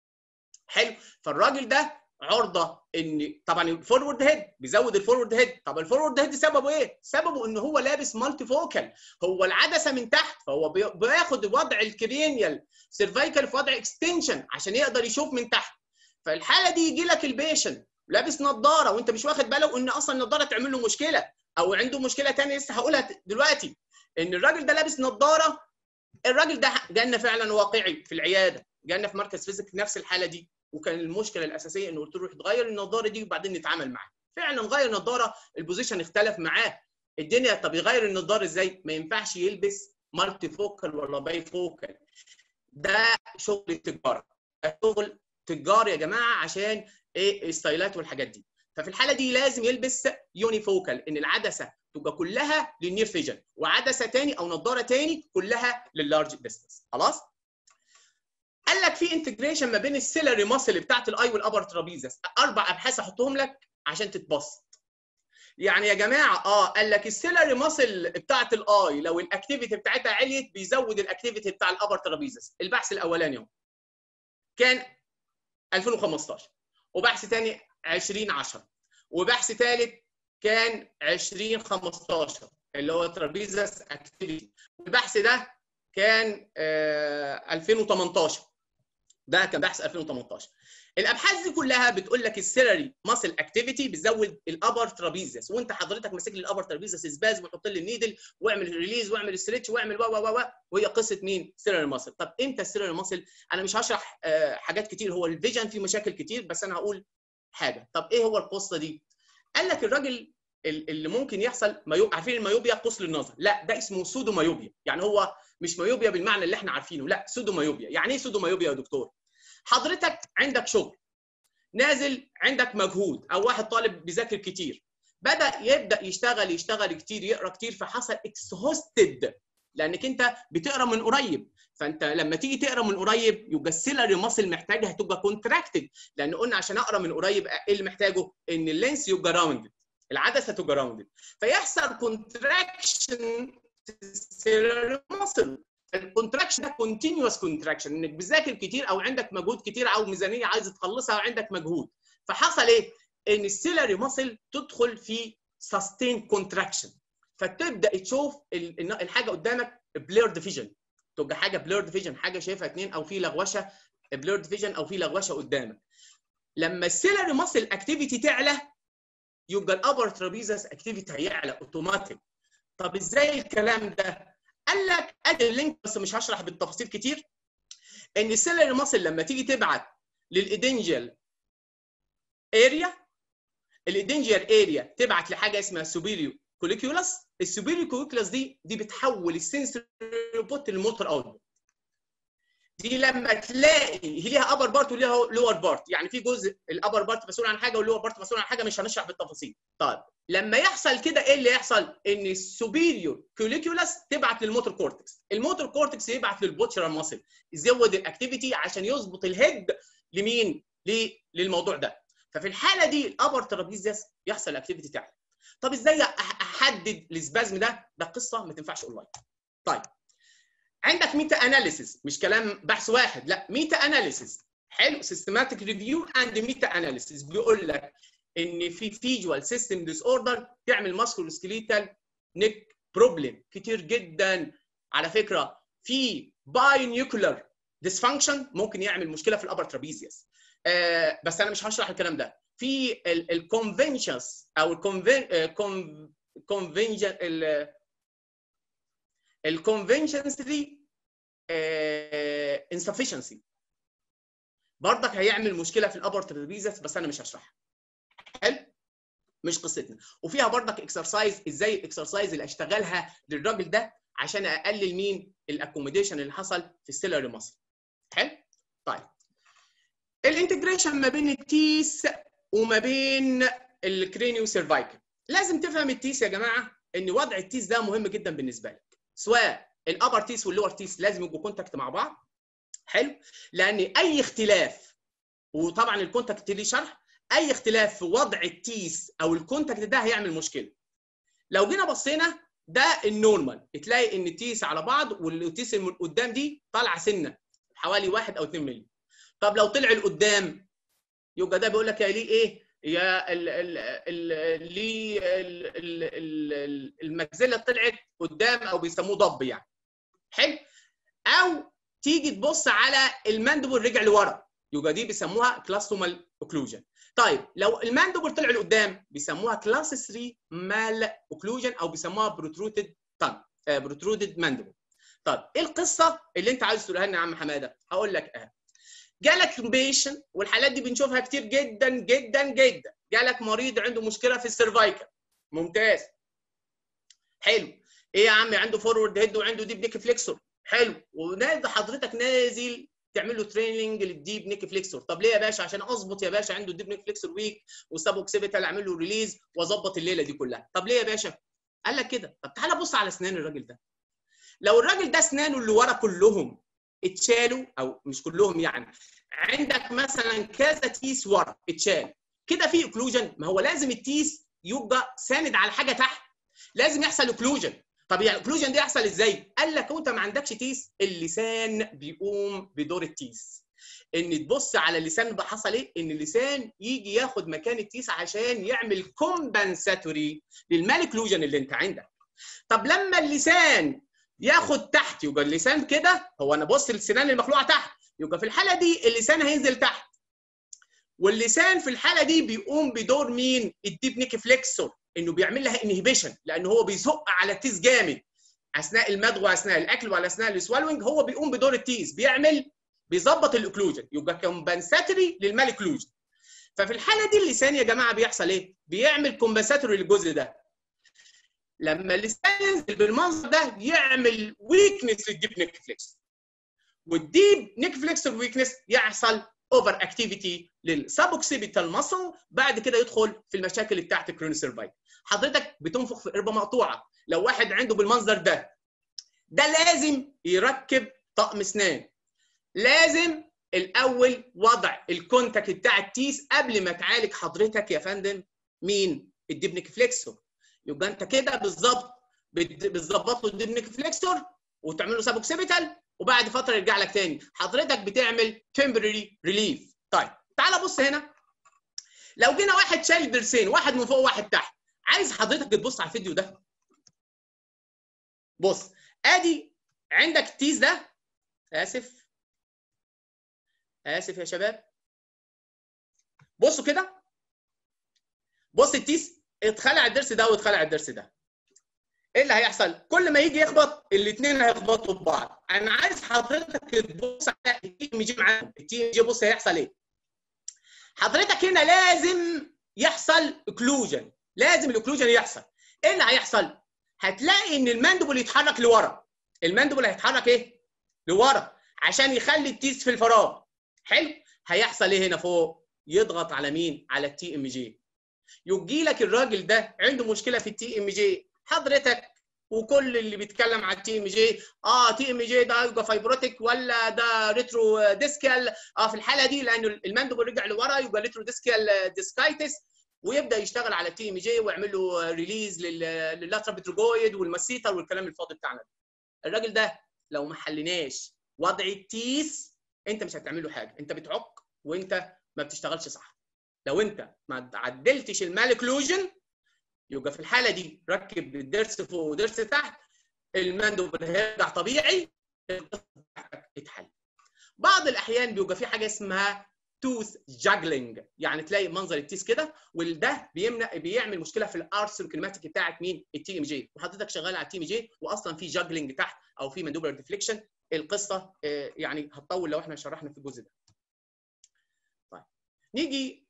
حلو فالراجل ده عرضه ان طبعا الفورورد هيد بيزود الفورورد هيد طب الفورورد هيد سببه ايه سببه ان هو لابس مالتي فوكال هو العدسه من تحت فهو بياخد وضع الكرينيال سيرفايكال في وضع اكستنشن عشان يقدر يشوف من تحت فالحاله دي يجي لك البيشن لابس نظاره وانت مش واخد باله ان اصلا النظاره تعمل له مشكله او عنده مشكله ثانيه لسه هقولها دلوقتي ان الراجل ده لابس نظاره الراجل ده جالنا فعلا واقعي في العياده جالنا في مركز فيزيك نفس الحاله دي وكان المشكله الاساسيه انه قلت له روح تغير النظاره دي وبعدين نتعامل معاه فعلا غير النظاره البوزيشن اختلف معاه الدنيا طب يغير النظاره ازاي ما ينفعش يلبس مالتي فوكال ولا باي فوكال ده شغل التجاره ده شغل تجار يا جماعه عشان ايه الستايلات والحاجات دي ففي الحاله دي لازم يلبس يوني فوكال ان العدسه تبقى كلها للنير فيجن وعدسه تاني او نظاره تاني كلها لللارج ديستنس خلاص قال لك في انتجريشن ما بين السيلري ماسل بتاعت الاي والابر ترابيزس اربع ابحاث احطهم لك عشان تتبسط يعني يا جماعه اه قال لك السيلري ماسل بتاعت الاي لو الاكتيفيتي بتاعتها عليت بيزود الاكتيفيتي بتاع الابر ترابيزس البحث الاولاني اهو كان 2015 وبحث ثاني 2010 وبحث ثالث كان 2015 اللي هو ترابيزس اكتيفيتي والبحث ده كان آه 2018 ده كان بحث 2018 الابحاث دي كلها بتقول لك السيلري ماسل اكتيفيتي بتزود الابر ترابيزس وانت حضرتك ماسك لي الابر ترابيزس سباز وحط لي النيدل واعمل ريليز واعمل ستريتش واعمل و و و وهي قصه مين؟ سيلري ماسل طب امتى السيلري ماسل؟ انا مش هشرح آه حاجات كتير هو الفيجن فيه مشاكل كتير بس انا هقول حاجه طب ايه هو القصه دي؟ قال لك الراجل اللي ممكن يحصل مايوب عارفين المايوبيا قصر النظر لا ده اسمه سودو مايوبيا يعني هو مش مايوبيا بالمعنى اللي احنا عارفينه لا سودو مايوبيا يعني ايه سودو مايوبيا يا دكتور حضرتك عندك شغل نازل عندك مجهود او واحد طالب بيذاكر كتير بدا يبدا يشتغل يشتغل كتير يقرا كتير فحصل اكسهوستد لانك انت بتقرا من قريب فانت لما تيجي تقرا من قريب يبقى السيلري ماسل محتاجها تبقى كونتراكتد لان قلنا عشان اقرا من قريب ايه اللي محتاجه ان اللينس يبقى راوندد العدسه تبقى راوندد فيحصل كونتراكشن السيلري ماسل الكونتراكشن ده كونتينوس كونتراكشن انك بتذاكر كتير او عندك مجهود كتير او ميزانيه عايز تخلصها وعندك مجهود فحصل ايه؟ ان السيلري ماسل تدخل في سستين كونتراكشن فتبدا تشوف الحاجه قدامك بليرد فيجن تبقى حاجه بليرد فيجن حاجه شايفها اثنين او في لغوشه بليرد فيجن او في لغوشه قدامك لما السيلري ماسل اكتيفيتي تعلى يبقى الابر ترابيزس اكتيفيتي هيعلى اوتوماتيك طب ازاي الكلام ده؟ قال لك ادي اللينك بس مش هشرح بالتفاصيل كتير ان السيلري ماسل لما تيجي تبعت للادنجل اريا الادنجل اريا تبعت لحاجه اسمها سوبيريو كوليكيولاس السوبيريو كوليكيولاس دي دي بتحول السنسوري بوت للموتور اوتبوت دي لما تلاقي هي ليها ابر بارت وليها لور بارت يعني في جزء الابر بارت مسؤول عن حاجه واللور بارت مسؤول عن حاجه مش هنشرح بالتفاصيل طيب لما يحصل كده ايه اللي يحصل ان السوبيريور كوليكيولاس تبعت للموتور كورتكس الموتور كورتكس يبعت للبوتشرال ماسل يزود الاكتيفيتي عشان يظبط الهيد لمين للموضوع ده ففي الحاله دي الابر ترابيزيس يحصل الاكتيفيتي تعلى طب ازاي احدد السبازم ده ده قصه ما تنفعش اونلاين طيب عندك ميتا اناليسيس مش كلام بحث واحد لا ميتا اناليسيس حلو سيستماتيك ريفيو اند ميتا اناليسيس بيقول لك ان في فيجوال سيستم ديس اوردر تعمل ماسكولو سكليتال نيك بروبلم كتير جدا على فكره في باي نيوكلر ديسفانكشن ممكن يعمل مشكله في الابر ترابيزيوس آه بس انا مش هشرح الكلام ده في الكونفنشنز او الكونفنشن الكونفنشنز دي insufficiency برضك هيعمل مشكله في الابر ترابيزيس بس انا مش هشرحها حلو مش قصتنا وفيها برضك اكسرسايز ازاي الاكسرسايز اللي اشتغلها للراجل ده عشان اقلل مين الاكوموديشن اللي حصل في السيلري ماسل حلو طيب الانتجريشن ما بين التيس وما بين الكرينيو سيرفايكل لازم تفهم التيس يا جماعه ان وضع التيس ده مهم جدا بالنسبه لك سواء الابر تيس واللور تيس لازم يبقوا كونتاكت مع بعض حلو لان اي اختلاف وطبعا الكونتاكت ليه شرح اي اختلاف في وضع التيس او الكونتاكت ده هيعمل مشكله لو جينا بصينا ده النورمال تلاقي ان التيس على بعض والتيس اللي قدام دي طالعه سنه حوالي 1 او 2 مللي طب لو طلع لقدام يبقى ده بيقول لك يا ليه ايه يا ال ال ال ليه المجزله طلعت قدام او بيسموه ضب يعني حلو او تيجي تبص على الماندبل رجع لورا يبقى دي بيسموها كلاستومال اوكلوجن طيب لو الماندبل طلع لقدام بيسموها كلاس 3 مال اوكلوجن او بيسموها بروترودد تان بروترودد ماندبل طيب ايه القصه اللي انت عايز تقولها لنا يا عم حماده هقول لك اه جالك بيشن والحالات دي بنشوفها كتير جدا جدا جدا جالك مريض عنده مشكله في السيرفايكل ممتاز حلو ايه يا عم عنده فورورد هيد وعنده ديب نيك فليكسور حلو ونازل حضرتك نازل تعمل له تريننج للديب نيك فليكسور طب ليه يا باشا عشان اظبط يا باشا عنده الديب نيك فليكسور ويك والسب اوكسيبيتال اعمل له ريليز واظبط الليله دي كلها طب ليه يا باشا قال لك كده طب تعالى بص على اسنان الراجل ده لو الراجل ده اسنانه اللي ورا كلهم اتشالوا او مش كلهم يعني عندك مثلا كذا تيس ورا اتشال كده في اوكلوجن ما هو لازم التيس يبقى ساند على حاجه تحت لازم يحصل اوكلوجن طب يعني الاوكلوجن دي يحصل ازاي؟ قال لك وانت ما عندكش تيس اللسان بيقوم بدور التيس ان تبص على اللسان ده حصل ايه؟ ان اللسان يجي ياخد مكان التيس عشان يعمل كومبنساتوري للمالكلوجن اللي انت عندك. طب لما اللسان ياخد تحت يبقى اللسان كده هو انا بص السنان المخلوعه تحت يبقى في الحاله دي اللسان هينزل تحت واللسان في الحاله دي بيقوم بدور مين؟ الديب نيك فليكسور انه بيعمل لها انهبيشن لان هو بيزق على التيس جامد اثناء المضغ واثناء الاكل ولا اثناء السوالوينج هو بيقوم بدور التيس بيعمل بيظبط الاوكلوجن يبقى كومبنساتوري للمالكلوجن ففي الحاله دي اللسان يا جماعه بيحصل ايه؟ بيعمل كومبنساتوري للجزء ده لما اللسان ينزل بالمنظر ده يعمل ويكنس للديب نيك فليكس والديب نيك فليكس ويكنس يحصل اوفر اكتيفيتي للسابوكسيبيتال ماسل بعد كده يدخل في المشاكل بتاعت الكرونوسيرفايت حضرتك بتنفخ في قربه مقطوعه لو واحد عنده بالمنظر ده ده لازم يركب طقم اسنان لازم الاول وضع الكونتاكت بتاع التيس قبل ما تعالج حضرتك يا فندم مين الديبنيك فليكسور يبقى انت كده بالظبط بتظبط له الديبنيك فليكسور وتعمل له سابوكسيبيتال وبعد فتره يرجع لك تاني حضرتك بتعمل تمبرري ريليف طيب تعال بص هنا لو جينا واحد شايل ضرسين واحد من فوق وواحد تحت عايز حضرتك تبص على الفيديو ده بص ادي عندك التيس ده اسف اسف يا شباب بصوا كده بص التيس اتخلع الضرس ده واتخلع الضرس ده ايه اللي هيحصل؟ كل ما يجي يخبط الاثنين هيخبطوا في بعض، انا عايز حضرتك تبص على التي ام جي معاهم، التي ام جي بص هيحصل ايه؟ حضرتك هنا لازم يحصل اوكلوجن، لازم الاوكلوجن يحصل، ايه اللي هيحصل؟ هتلاقي ان الماندبل يتحرك لورا، الماندبل هيتحرك ايه؟ لورا عشان يخلي التيس في الفراغ، حلو؟ هيحصل ايه هنا فوق؟ يضغط على مين؟ على التي ام جي. يجي لك الراجل ده عنده مشكله في التي ام جي حضرتك وكل اللي بيتكلم على التي ام جي اه تي ام جي ده يبقى فايبروتيك ولا ده ريترو ديسكال اه في الحاله دي لان الماندبل رجع لورا يبقى ريترو ديسكال ديسكايتس ويبدا يشتغل على التي ام جي ويعمل له ريليز لللاترال بتروجويد والمسيتر والكلام الفاضي بتاعنا الراجل ده لو ما حليناش وضع التيس انت مش هتعمل له حاجه انت بتعك وانت ما بتشتغلش صح لو انت ما عدلتش المالكلوجن يبقى في الحاله دي ركب الضرس فوق وضرس تحت الماندوبل هيرجع طبيعي اتحل بعض الاحيان بيبقى في حاجه اسمها توث جاجلينج يعني تلاقي منظر التيس كده وده بيمنع بيعمل مشكله في الارس الكلماتيك بتاعت مين التي ام جي وحضرتك شغال على التي ام جي واصلا في جاجلينج تحت او في ماندوبلر ديفليكشن القصه يعني هتطول لو احنا شرحنا في الجزء ده طيب نيجي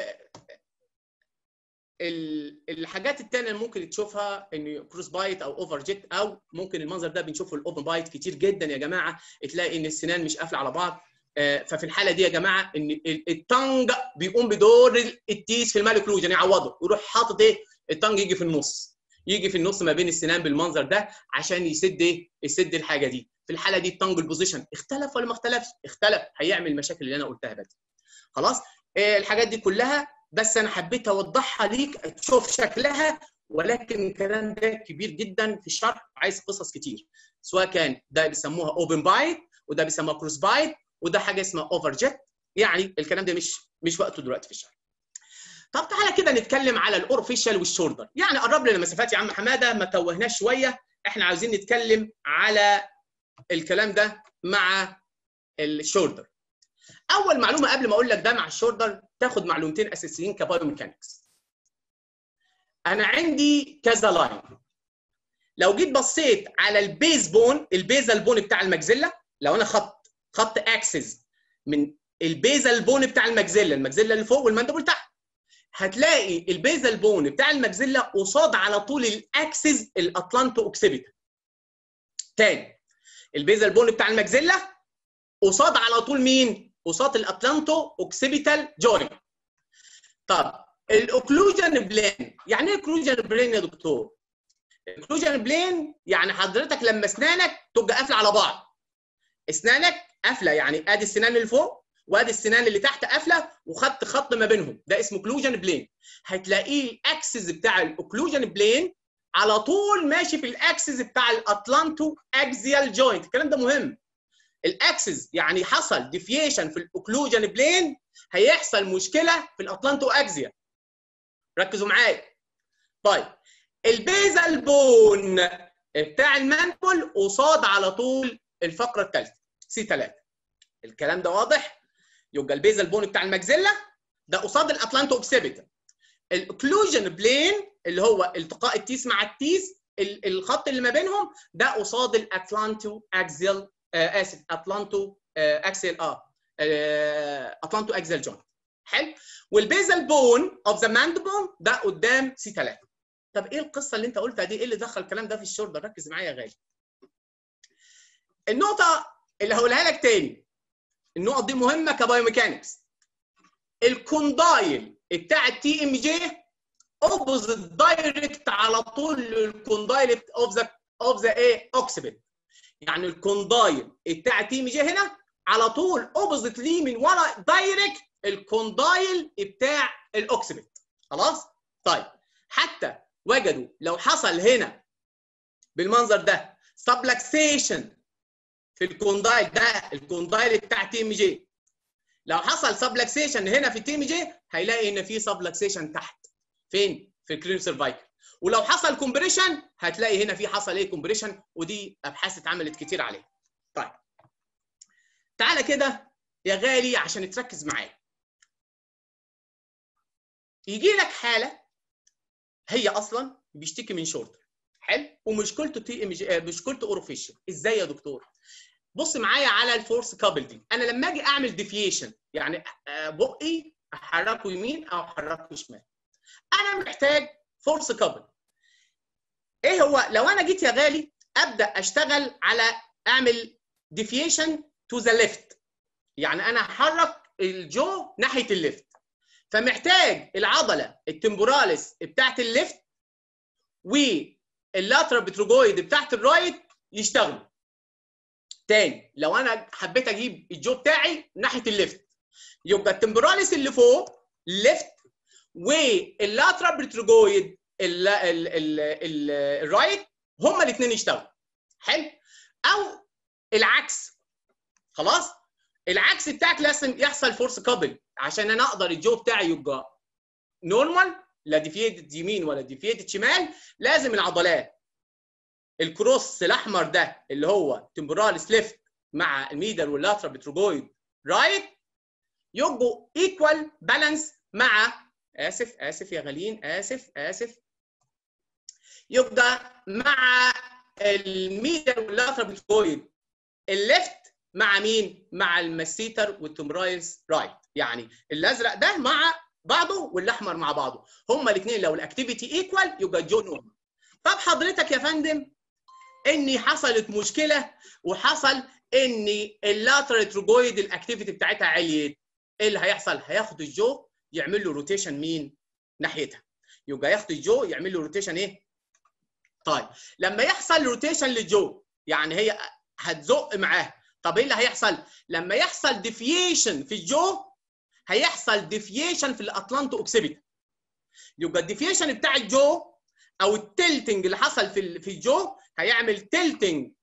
الحاجات الثانيه اللي ممكن تشوفها ان كروس بايت او اوفر جيت او ممكن المنظر ده بنشوفه الاوبن بايت كتير جدا يا جماعه تلاقي ان السنان مش قافله على بعض ففي الحاله دي يا جماعه ان التنج بيقوم بدور التيس في المالكلوجن يعوضه يروح حاطط ايه التنج يجي في النص يجي في النص ما بين السنان بالمنظر ده عشان يسد ايه يسد الحاجه دي في الحاله دي التنج البوزيشن اختلف ولا ما اختلفش اختلف هيعمل المشاكل اللي انا قلتها بدري خلاص الحاجات دي كلها بس انا حبيت اوضحها ليك تشوف شكلها ولكن الكلام ده كبير جدا في الشرح عايز قصص كتير سواء كان ده بيسموها اوبن بايت وده بيسموها كروس بايت وده حاجه اسمها اوفر جيت يعني الكلام ده مش مش وقته دلوقتي في الشرح طب تعالى كده نتكلم على الاورفيشال والشولدر يعني قرب لنا مسافات يا عم حماده ما توهناش شويه احنا عاوزين نتكلم على الكلام ده مع الشولدر اول معلومه قبل ما اقول لك ده مع الشولدر تاخد معلومتين اساسيين كبايو ميكانكس انا عندي كذا لاين لو جيت بصيت على البيز بون البيزال بون بتاع المجزله لو انا خط خط اكسس من البيزال بون بتاع المجزله المجزله اللي فوق والمندبل تحت هتلاقي البيزال بون بتاع المجزله قصاد على طول الاكسس الاطلانتو اوكسيبيتا تاني البيزال بون بتاع المجزله قصاد على طول مين قصاد الاطلانتو اوكسيبيتال جوينت طب الاوكلوجن بلين يعني ايه اوكلوجن بلين يا دكتور الاوكلوجن بلين يعني حضرتك لما اسنانك تبقى قافله على بعض اسنانك قافله يعني ادي السنان اللي فوق وادي السنان اللي تحت قافله وخدت خط ما بينهم ده اسمه كلوجن بلين هتلاقيه الاكسس بتاع الاوكلوجن بلين على طول ماشي في الاكسس بتاع الاطلانتو اكزيال جوينت الكلام ده مهم الاكسس يعني حصل ديفيشن في الاوكلوجن بلين هيحصل مشكله في الاطلانتو اكزيال ركزوا معايا طيب البيزال بون بتاع المانبل قصاد على طول الفقره الثالثه سي 3 الكلام ده واضح يبقى البيزال بون بتاع المجزله ده قصاد الاطلانتو اوكسيبيتا الاوكلوجن بلين اللي هو التقاء التيس مع التيس الخط اللي ما بينهم ده قصاد الاتلانتو اكزيال آه اسف اتلانتو آه اكسيال اه اتلانتو اكزيال جوينت حلو والبيزال بون اوف ذا ماندبل ده قدام سي 3 طب ايه القصه اللي انت قلتها دي ايه اللي دخل الكلام ده في الشولدر ركز معايا يا غالي النقطه اللي هقولها لك تاني النقط دي مهمه كبايوميكانكس الكوندايل بتاع التي ام جي اوبوزيت دايركت على طول الكوندايل اوف ذا اوف ذا ايه اوكسبت يعني الكوندايل بتاع التي ام جي هنا على طول اوبوزيت ليه من ورا دايركت الكوندايل بتاع الاوكسبت خلاص طيب حتى وجدوا لو حصل هنا بالمنظر ده سبلكسيشن في الكوندايل ده الكوندايل بتاع تي ام جي لو حصل سبلكسيشن هنا في تي ام جي هيلاقي ان في سبلكسيشن تحت فين في الكريم سيرفايكل ولو حصل كومبريشن هتلاقي هنا في حصل ايه كومبريشن ودي ابحاث اتعملت كتير عليها طيب تعالى كده يا غالي عشان تركز معايا يجي لك حاله هي اصلا بيشتكي من شورتر حلو ومشكلته تي ام جي مشكلته اوروفيشن ازاي يا دكتور بص معايا على الفورس كابل دي انا لما اجي اعمل ديفيشن يعني بقي احركه يمين او احركه شمال انا محتاج فورس كابل ايه هو لو انا جيت يا غالي ابدا اشتغل على اعمل ديفيشن تو ذا ليفت يعني انا احرك الجو ناحيه الليفت فمحتاج العضله التمبوراليس بتاعت الليفت واللاترال بتروجويد بتاعت الرايت يشتغلوا تاني لو انا حبيت اجيب الجو بتاعي ناحيه الليفت يبقى التمبوراليس اللي فوق ليفت واللاترال بتروجويد الرايت هما الاثنين يشتغلوا حلو او العكس خلاص العكس بتاعك لازم يحصل فورس كابل عشان انا اقدر الجو بتاعي يبقى نورمال لا ديفييتد يمين ولا ديفييتد شمال لازم العضلات الكروس الاحمر ده اللي هو تمبوراليس ليفت مع الميدل واللاترال بتروجويد رايت يبقوا ايكوال بالانس مع اسف اسف يا غاليين اسف اسف يبقى مع الميدل واللاترال بتروجويد الليفت مع مين؟ مع المسيتر والتمرايز رايت يعني الازرق ده مع بعضه والاحمر مع بعضه هما الاثنين لو الاكتيفيتي ايكوال يبقى الجو نورمال طب حضرتك يا فندم ان حصلت مشكله وحصل ان اللاترال تروجويد الاكتيفيتي بتاعتها عليت ايه اللي هيحصل؟ هياخد الجو يعمل له روتيشن مين؟ ناحيتها يبقى ياخد الجو يعمل له روتيشن ايه؟ طيب لما يحصل روتيشن للجو يعني هي هتزق معاه طب ايه اللي هيحصل؟ لما يحصل ديفيشن في الجو هيحصل ديفيشن في الاطلانتو اوكسيبيتا يبقى الديفيشن بتاع الجو او التلتنج اللي حصل في في الجو هيعمل تلتنج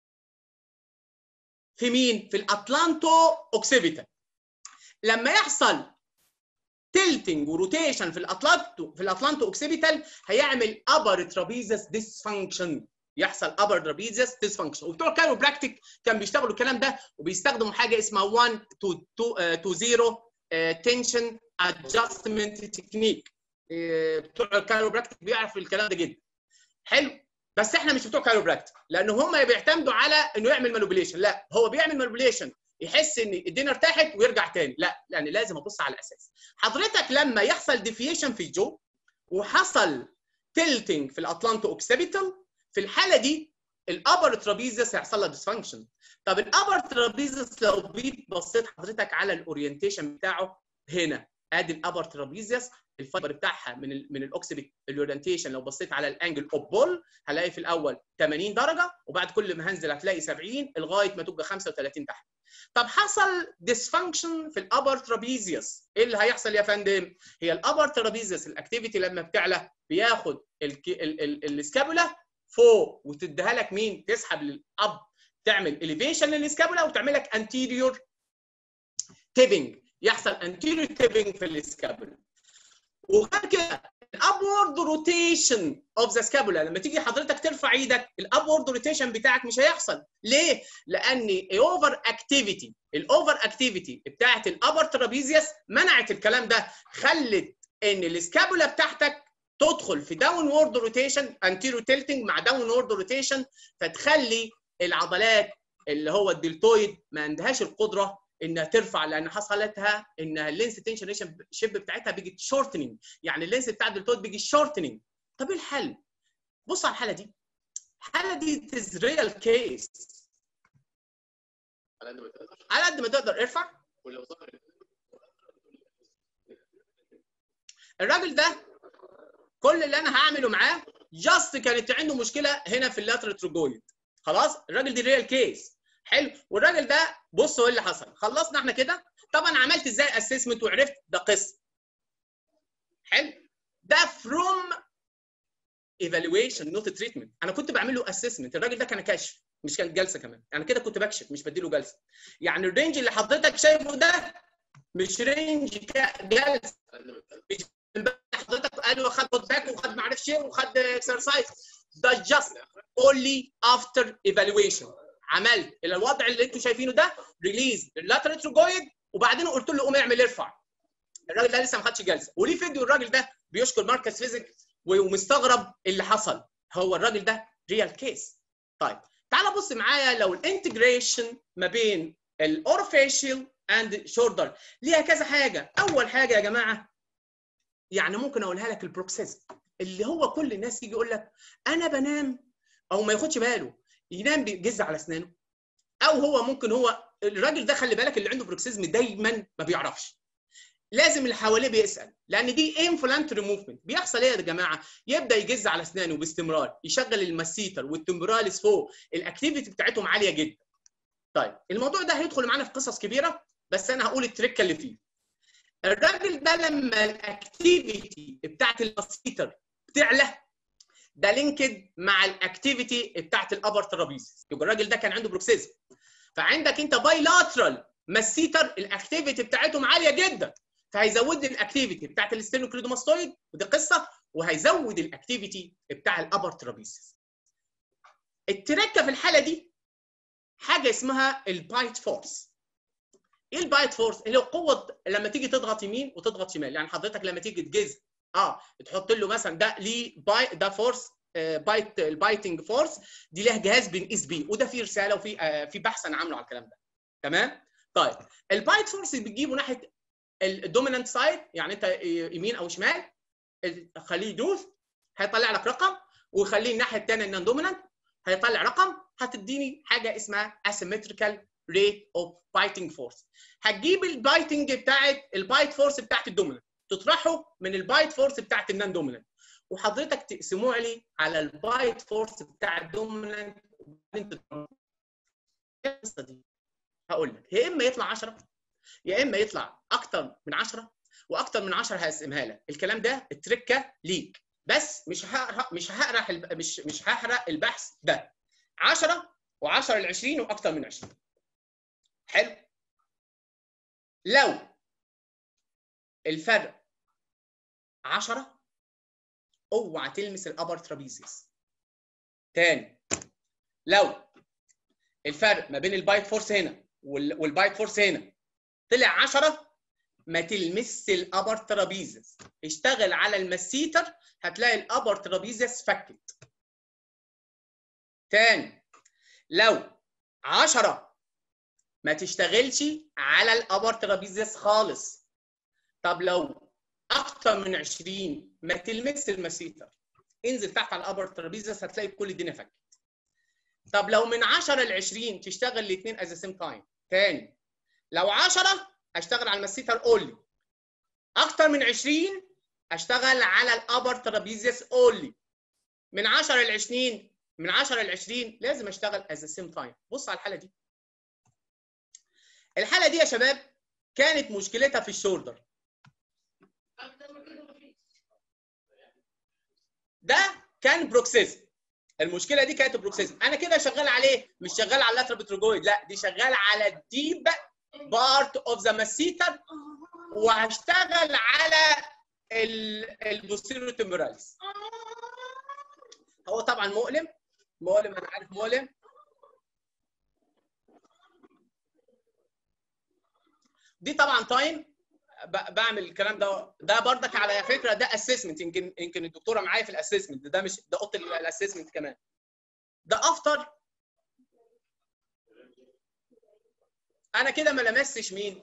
في مين؟ في الاطلانتو اوكسيبيتا لما يحصل تلتنج وروتيشن في الاطلانتو في الاطلانتو اوكسيبيتال هيعمل ابر ترابيزس ديسفانكشن يحصل ابر ترابيزس ديسفانكشن وبتوع كايروبراكتيك كان بيشتغلوا الكلام ده وبيستخدموا حاجه اسمها 1 تو تو 0 تنشن ادجستمنت تكنيك بتوع الكايروبراكتيك بيعرفوا الكلام ده جدا حلو بس احنا مش بتوع كايروبراكتيك لان هم بيعتمدوا على انه يعمل مانوبيليشن لا هو بيعمل مانوبيليشن يحس ان الدنيا ارتاحت ويرجع تاني لا لان لازم ابص على الاساس حضرتك لما يحصل ديفيشن في الجو وحصل تلتنج في الاطلانتو اوكسيبيتال في الحاله دي الابر ترابيزس هيحصل لها ديسفانكشن طب الابر ترابيزس لو جيت بصيت حضرتك على الاورينتيشن بتاعه هنا ادي الابر ترابيزيوس الفايبر بتاعها من ال من الاوكسبت الاورينتيشن لو بصيت على الانجل اوف بول هلاقي في الاول 80 درجه وبعد كل ما هنزل هتلاقي 70 لغايه ما تبقى 35 تحت طب حصل ديسفانكشن في الابر ترابيزيوس ايه اللي هيحصل يا فندم هي الابر ترابيزيوس الاكتيفيتي لما بتعلى بياخد السكابولا فوق وتديها لك مين تسحب للاب تعمل اليفيشن للسكابولا وتعمل لك انتيريور تيبنج يحصل انتيريور تيبنج في السكابولا وغير كده الابورد روتيشن اوف ذا سكابولا لما تيجي حضرتك ترفع ايدك الابورد روتيشن بتاعك مش هيحصل ليه لان الاوفر اكتيفيتي الاوفر اكتيفيتي بتاعت الابر ترابيزيوس منعت الكلام ده خلت ان السكابولا بتاعتك تدخل في داون وورد روتيشن انتيرو تيلتنج مع داون وورد روتيشن فتخلي العضلات اللي هو الدلتويد ما عندهاش القدره انها ترفع لان حصلتها ان اللينس تنشن ريشن شيب بتاعتها بيجي شورتنج يعني اللينس بتاع الدلتويد بيجي شورتنج طب ايه الحل؟ بص على الحاله دي الحاله دي از ريال كيس على قد ما تقدر ارفع الراجل ده كل اللي انا هعمله معاه جاست كانت عنده مشكله هنا في اللاترال تروجويد خلاص الراجل دي ريال كيس حلو والراجل ده بصوا ايه اللي حصل خلصنا احنا كده طبعا عملت ازاي اسسمنت وعرفت ده قصه حلو ده فروم ايفالويشن نوت تريتمنت انا كنت بعمل له اسسمنت الراجل ده كان كشف مش كان جلسه كمان انا كده كنت بكشف مش بديله جلسه يعني الرينج اللي حضرتك شايفه ده مش رينج جلسه مش حضرتك قالوا خد باك وخد ما اعرفش ايه وخد اكسرسايز ده جاست اونلي افتر ايفالويشن عملت الى الوضع اللي انتم شايفينه ده ريليز اللاترال تروجويد وبعدين قلت له قوم اعمل ارفع الراجل ده لسه ما خدش جلسه وليه فيديو الراجل ده بيشكر مركز فيزيك ومستغرب اللي حصل هو الراجل ده ريال كيس طيب تعال بص معايا لو الانتجريشن ما بين الاورفيشال اند شولدر ليها كذا حاجه اول حاجه يا جماعه يعني ممكن اقولها لك البروكسيزم اللي هو كل الناس يجي يقول لك انا بنام او ما ياخدش باله ينام بيجز على اسنانه او هو ممكن هو الراجل ده خلي بالك اللي عنده بروكسيزم دايما ما بيعرفش لازم اللي حواليه بيسال لان دي انفلانتري موفمنت بيحصل ايه يا جماعه يبدا يجز على اسنانه باستمرار يشغل المسيتر والتمبراليس فوق الاكتيفيتي بتاعتهم عاليه جدا طيب الموضوع ده هيدخل معانا في قصص كبيره بس انا هقول التركه اللي فيه الراجل ده لما الاكتيفيتي بتاعت المسيتر بتعلى ده لينكد مع الاكتيفيتي بتاعت الابر ترابيز يبقى الراجل ده كان عنده بروكسيزم فعندك انت بايلاترال مسيتر الاكتيفيتي بتاعتهم عاليه جدا فهيزود لي الاكتيفيتي بتاعت الاستينوكليدوماستويد ودي قصه وهيزود الاكتيفيتي بتاع الابر ترابيز التركه في الحاله دي حاجه اسمها البايت فورس ايه البايت فورس اللي هو قوه لما تيجي تضغط يمين وتضغط شمال يعني حضرتك لما تيجي تجز اه تحط له مثلا ده ليه باي ده فورس بايت البايتنج فورس دي ليها جهاز بنقيس بيه وده في رساله وفي آه في بحث انا عامله على الكلام ده تمام طيب البايت فورس بتجيبه ناحيه الدومينانت سايد يعني انت يمين او شمال خليه يدوس هيطلع لك رقم وخليه الناحيه الثانيه النون دومينانت هيطلع رقم هتديني حاجه اسمها asymmetrical rate of biting force هتجيب البايتنج بتاعت البايت فورس بتاعت الدومينانت تطرحه من البايت فورس بتاعت النون دومينانت وحضرتك تقسموه لي على البايت فورس بتاع الدومينانت وبعدين القصه دي هقول لك يا اما يطلع 10 يا اما يطلع اكتر من 10 واكتر من 10 هقسمها لك الكلام ده التركه ليك بس مش هحرق مش هحرق مش مش هحرق البحث ده 10 و10 ل 20 واكتر من 20 حلو لو الفرق 10 اوعى تلمس الابر ترابيزيس تاني لو الفرق ما بين البايت فورس هنا والبايت فورس هنا طلع 10 ما تلمس الابر ترابيزيس اشتغل على المسيتر هتلاقي الابر ترابيزيس فكت تاني لو 10 ما تشتغلش على الابر ترابيزيس خالص طب لو اكتر من 20 ما تلمس المسيتر انزل تحت على الابر ترابيزيس هتلاقي كل الدنيا فكت طب لو من 10 ل 20 تشتغل الاثنين از سيم تايم تاني لو 10 هشتغل على المسيتر اونلي اكتر من 20 اشتغل على الابر ترابيزيوس اونلي من 10 ل 20 من 10 ل 20 لازم اشتغل at the same time بص على الحاله دي الحاله دي يا شباب كانت مشكلتها في الشولدر ده كان بروكسيزم المشكله دي كانت بروكسيزم انا كده شغال عليه مش شغال على اللاترال بتروجويد لا دي شغال على الديب بارت اوف ذا ماسيتر وهشتغل على البوستيريو تمبراليس هو طبعا مؤلم مؤلم انا عارف مؤلم دي طبعا تايم بعمل الكلام ده ده بردك على فكره ده اسسمنت يمكن يمكن الدكتوره معايا في الاسسمنت ده مش ده اوضه الاسسمنت كمان ده افتر انا كده ما لمستش مين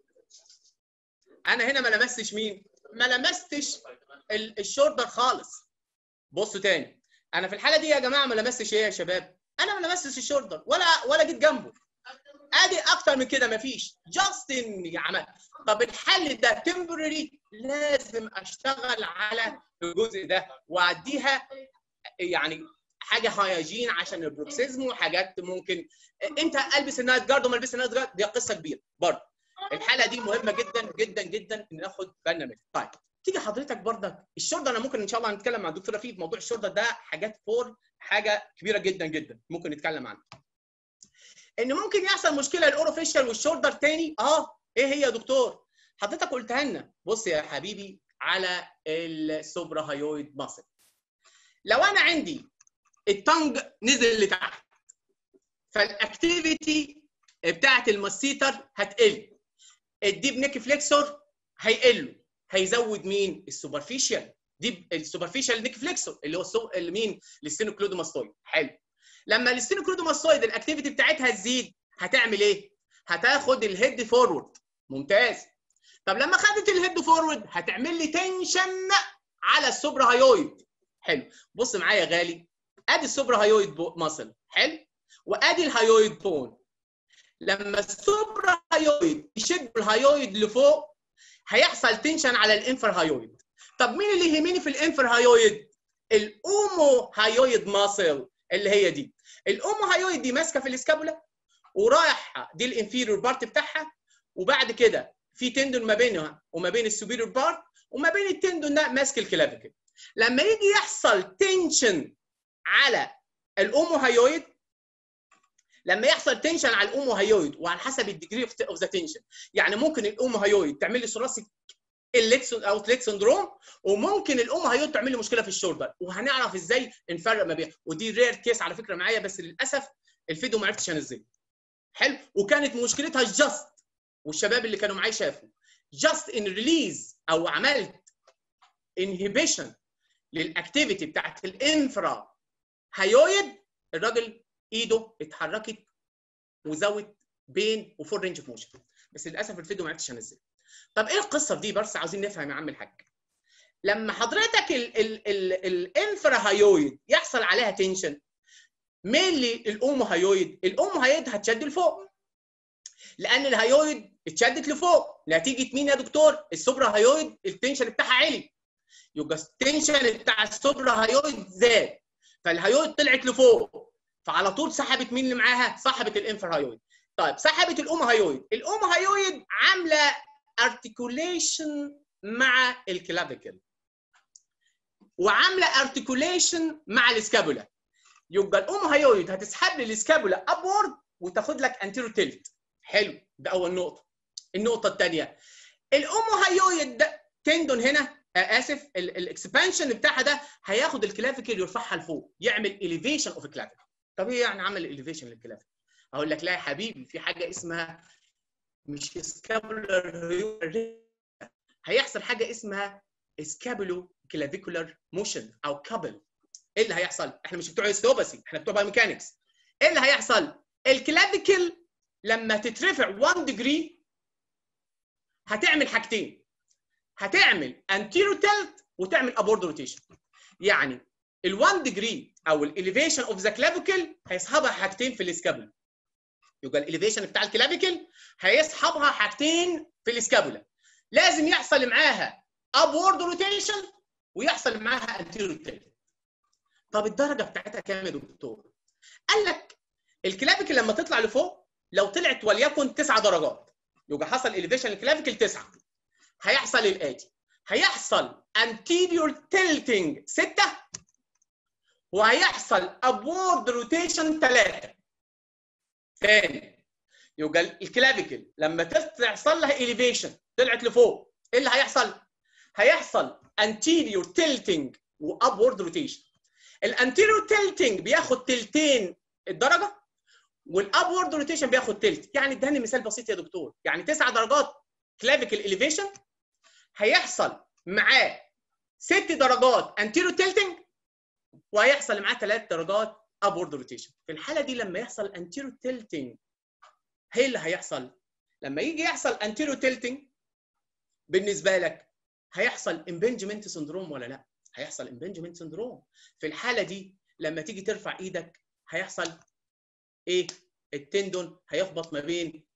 انا هنا ما لمستش مين ما لمستش الشولدر خالص بصوا تاني انا في الحاله دي يا جماعه ما لمستش ايه يا شباب انا ما لمستش الشولدر ولا ولا جيت جنبه ادي اكتر من كده مفيش جاست اني عملت طب الحل ده تمبرري لازم اشتغل على الجزء ده واعديها يعني حاجه هايجين عشان البروكسيزم وحاجات ممكن امتى البس النايت جارد وما البس النايت جارد دي قصه كبيره برضه الحاله دي مهمه جدا جدا جدا ان ناخد بالنا منها طيب تيجي حضرتك برضك الشرطه انا ممكن ان شاء الله نتكلم مع الدكتوره فيه في موضوع الشرطه ده حاجات فور حاجه كبيره جدا جدا ممكن نتكلم عنها ان ممكن يحصل مشكله الاوروفيشال والشولدر تاني اه ايه هي يا دكتور حضرتك قلتها لنا بص يا حبيبي على السوبرا هايويد ماسل لو انا عندي التنج نزل لتحت فالاكتيفيتي بتاعت المسيتر هتقل الديب نيك فليكسور هيقل هيزود مين السوبرفيشال ديب السوبرفيشال نيك فليكسور اللي هو السو... اللي مين الستينوكلودوماستويد حلو لما الستينوكلودوماستويد الاكتيفيتي بتاعتها تزيد هتعمل ايه هتاخد الهيد فورورد ممتاز طب لما خدت الهيد فورورد هتعمل لي تنشن على السوبرا هايويد حلو بص معايا يا غالي ادي السوبرا هايويد ماسل حلو وادي الهايويد بون لما السوبرا هايويد يشد الهايويد لفوق هيحصل تنشن على الانفر هايويد طب مين اللي يهمني في الانفر هايويد الاومو هايويد ماسل اللي هي دي الاومو هايويد دي ماسكه في الاسكابولا ورايحه دي الانفيريور بارت بتاعها وبعد كده في تندون ما بينها وما بين السوبيريور بارت وما بين التندون ده ماسك الكلافيكل لما يجي يحصل تنشن على الاومو هايويد لما يحصل تنشن على الاومو هايويد وعلى حسب الديجري اوف ذا تنشن يعني ممكن الاومو هايويد تعمل لي ثوراسيك الليكسون او ليك سندروم وممكن الاومو هايويد تعمل لي مشكله في الشولدر وهنعرف ازاي نفرق ما بينها ودي رير كيس على فكره معايا بس للاسف الفيديو ما عرفتش انزله حلو وكانت مشكلتها جاست والشباب اللي كانوا معايا شافوا جاست ان ريليز او عملت انهبيشن للاكتيفيتي بتاعت الانفرا هايويد الراجل ايده اتحركت وزود بين وفور رينج اوف موشن بس للاسف الفيديو ما عرفتش انزله طب ايه القصه في دي بس عاوزين نفهم يا عم الحاج لما حضرتك الانفرا هايويد يحصل عليها تنشن مينلي الاومو هايويد الاومو هايويد هتشد لفوق لان الهايويد اتشدت لفوق نتيجه مين يا دكتور السوبرا هايويد التنشن بتاعها عالي يبقى التنشن بتاع السوبرا هايويد زاد فالهايويد طلعت لفوق فعلى طول سحبت مين اللي معاها سحبت الانفر هايويد طيب سحبت الاوم هايويد الاوم هايويد عامله ارتكوليشن مع الكلافيكل وعامله ارتكوليشن مع الاسكابولا يبقى الاوم هايويد هتسحب لي الاسكابولا ابورد وتاخد لك انتيرو تلت حلو ده اول نقطه النقطه الثانيه الاوم هايويد ده تندون هنا آه اسف الاكسبانشن بتاعها ده هياخد الكلافيكل يرفعها لفوق يعمل اليفيشن اوف الكلافيكل طب ايه يعني عمل اليفيشن للكلافيكل اقول لك لا يا حبيبي في حاجه اسمها مش سكابولار هيحصل حاجه اسمها سكابولو كلافيكولار موشن او كابل ايه اللي هيحصل احنا مش بتوع استوباسي احنا بتوع بايوميكانكس ايه اللي هيحصل الكلافيكل لما تترفع 1 ديجري هتعمل حاجتين هتعمل انتيرو تلت وتعمل ابورد روتيشن يعني ال1 ديجري او الاليفيشن اوف ذا كلافيكل هيصحبها حاجتين في الاسكابولا يبقى الاليفيشن بتاع الكلافيكل هيصحبها حاجتين في الاسكابولا لازم يحصل معاها ابورد روتيشن ويحصل معاها انتيريور تيلت طب الدرجه بتاعتها كام يا دكتور قال لك الكلافيكل لما تطلع لفوق لو طلعت وليكن 9 درجات يبقى حصل اليفيشن الكلافيكل 9 هيحصل الاتي هيحصل anterior tilting 6 وهيحصل upward rotation 3 تاني يبقى الكلافيكل لما تحصل لها elevation طلعت لفوق ايه اللي هيحصل؟ هيحصل anterior tilting و upward rotation الانتيريور tilting بياخد تلتين الدرجه والابورد روتيشن بياخد تلت يعني اداني مثال بسيط يا دكتور يعني 9 درجات كلافيكل اليفيشن هيحصل معاه ست درجات انتيريور تيلتنج وهيحصل معاه ثلاث درجات ابورد روتيشن في الحاله دي لما يحصل انتيريور تيلتنج ايه اللي هيحصل لما يجي يحصل انتيريور تيلتنج بالنسبه لك هيحصل امبنجمنت سندروم ولا لا هيحصل امبنجمنت سندروم في الحاله دي لما تيجي ترفع ايدك هيحصل ايه التندون هيخبط ما بين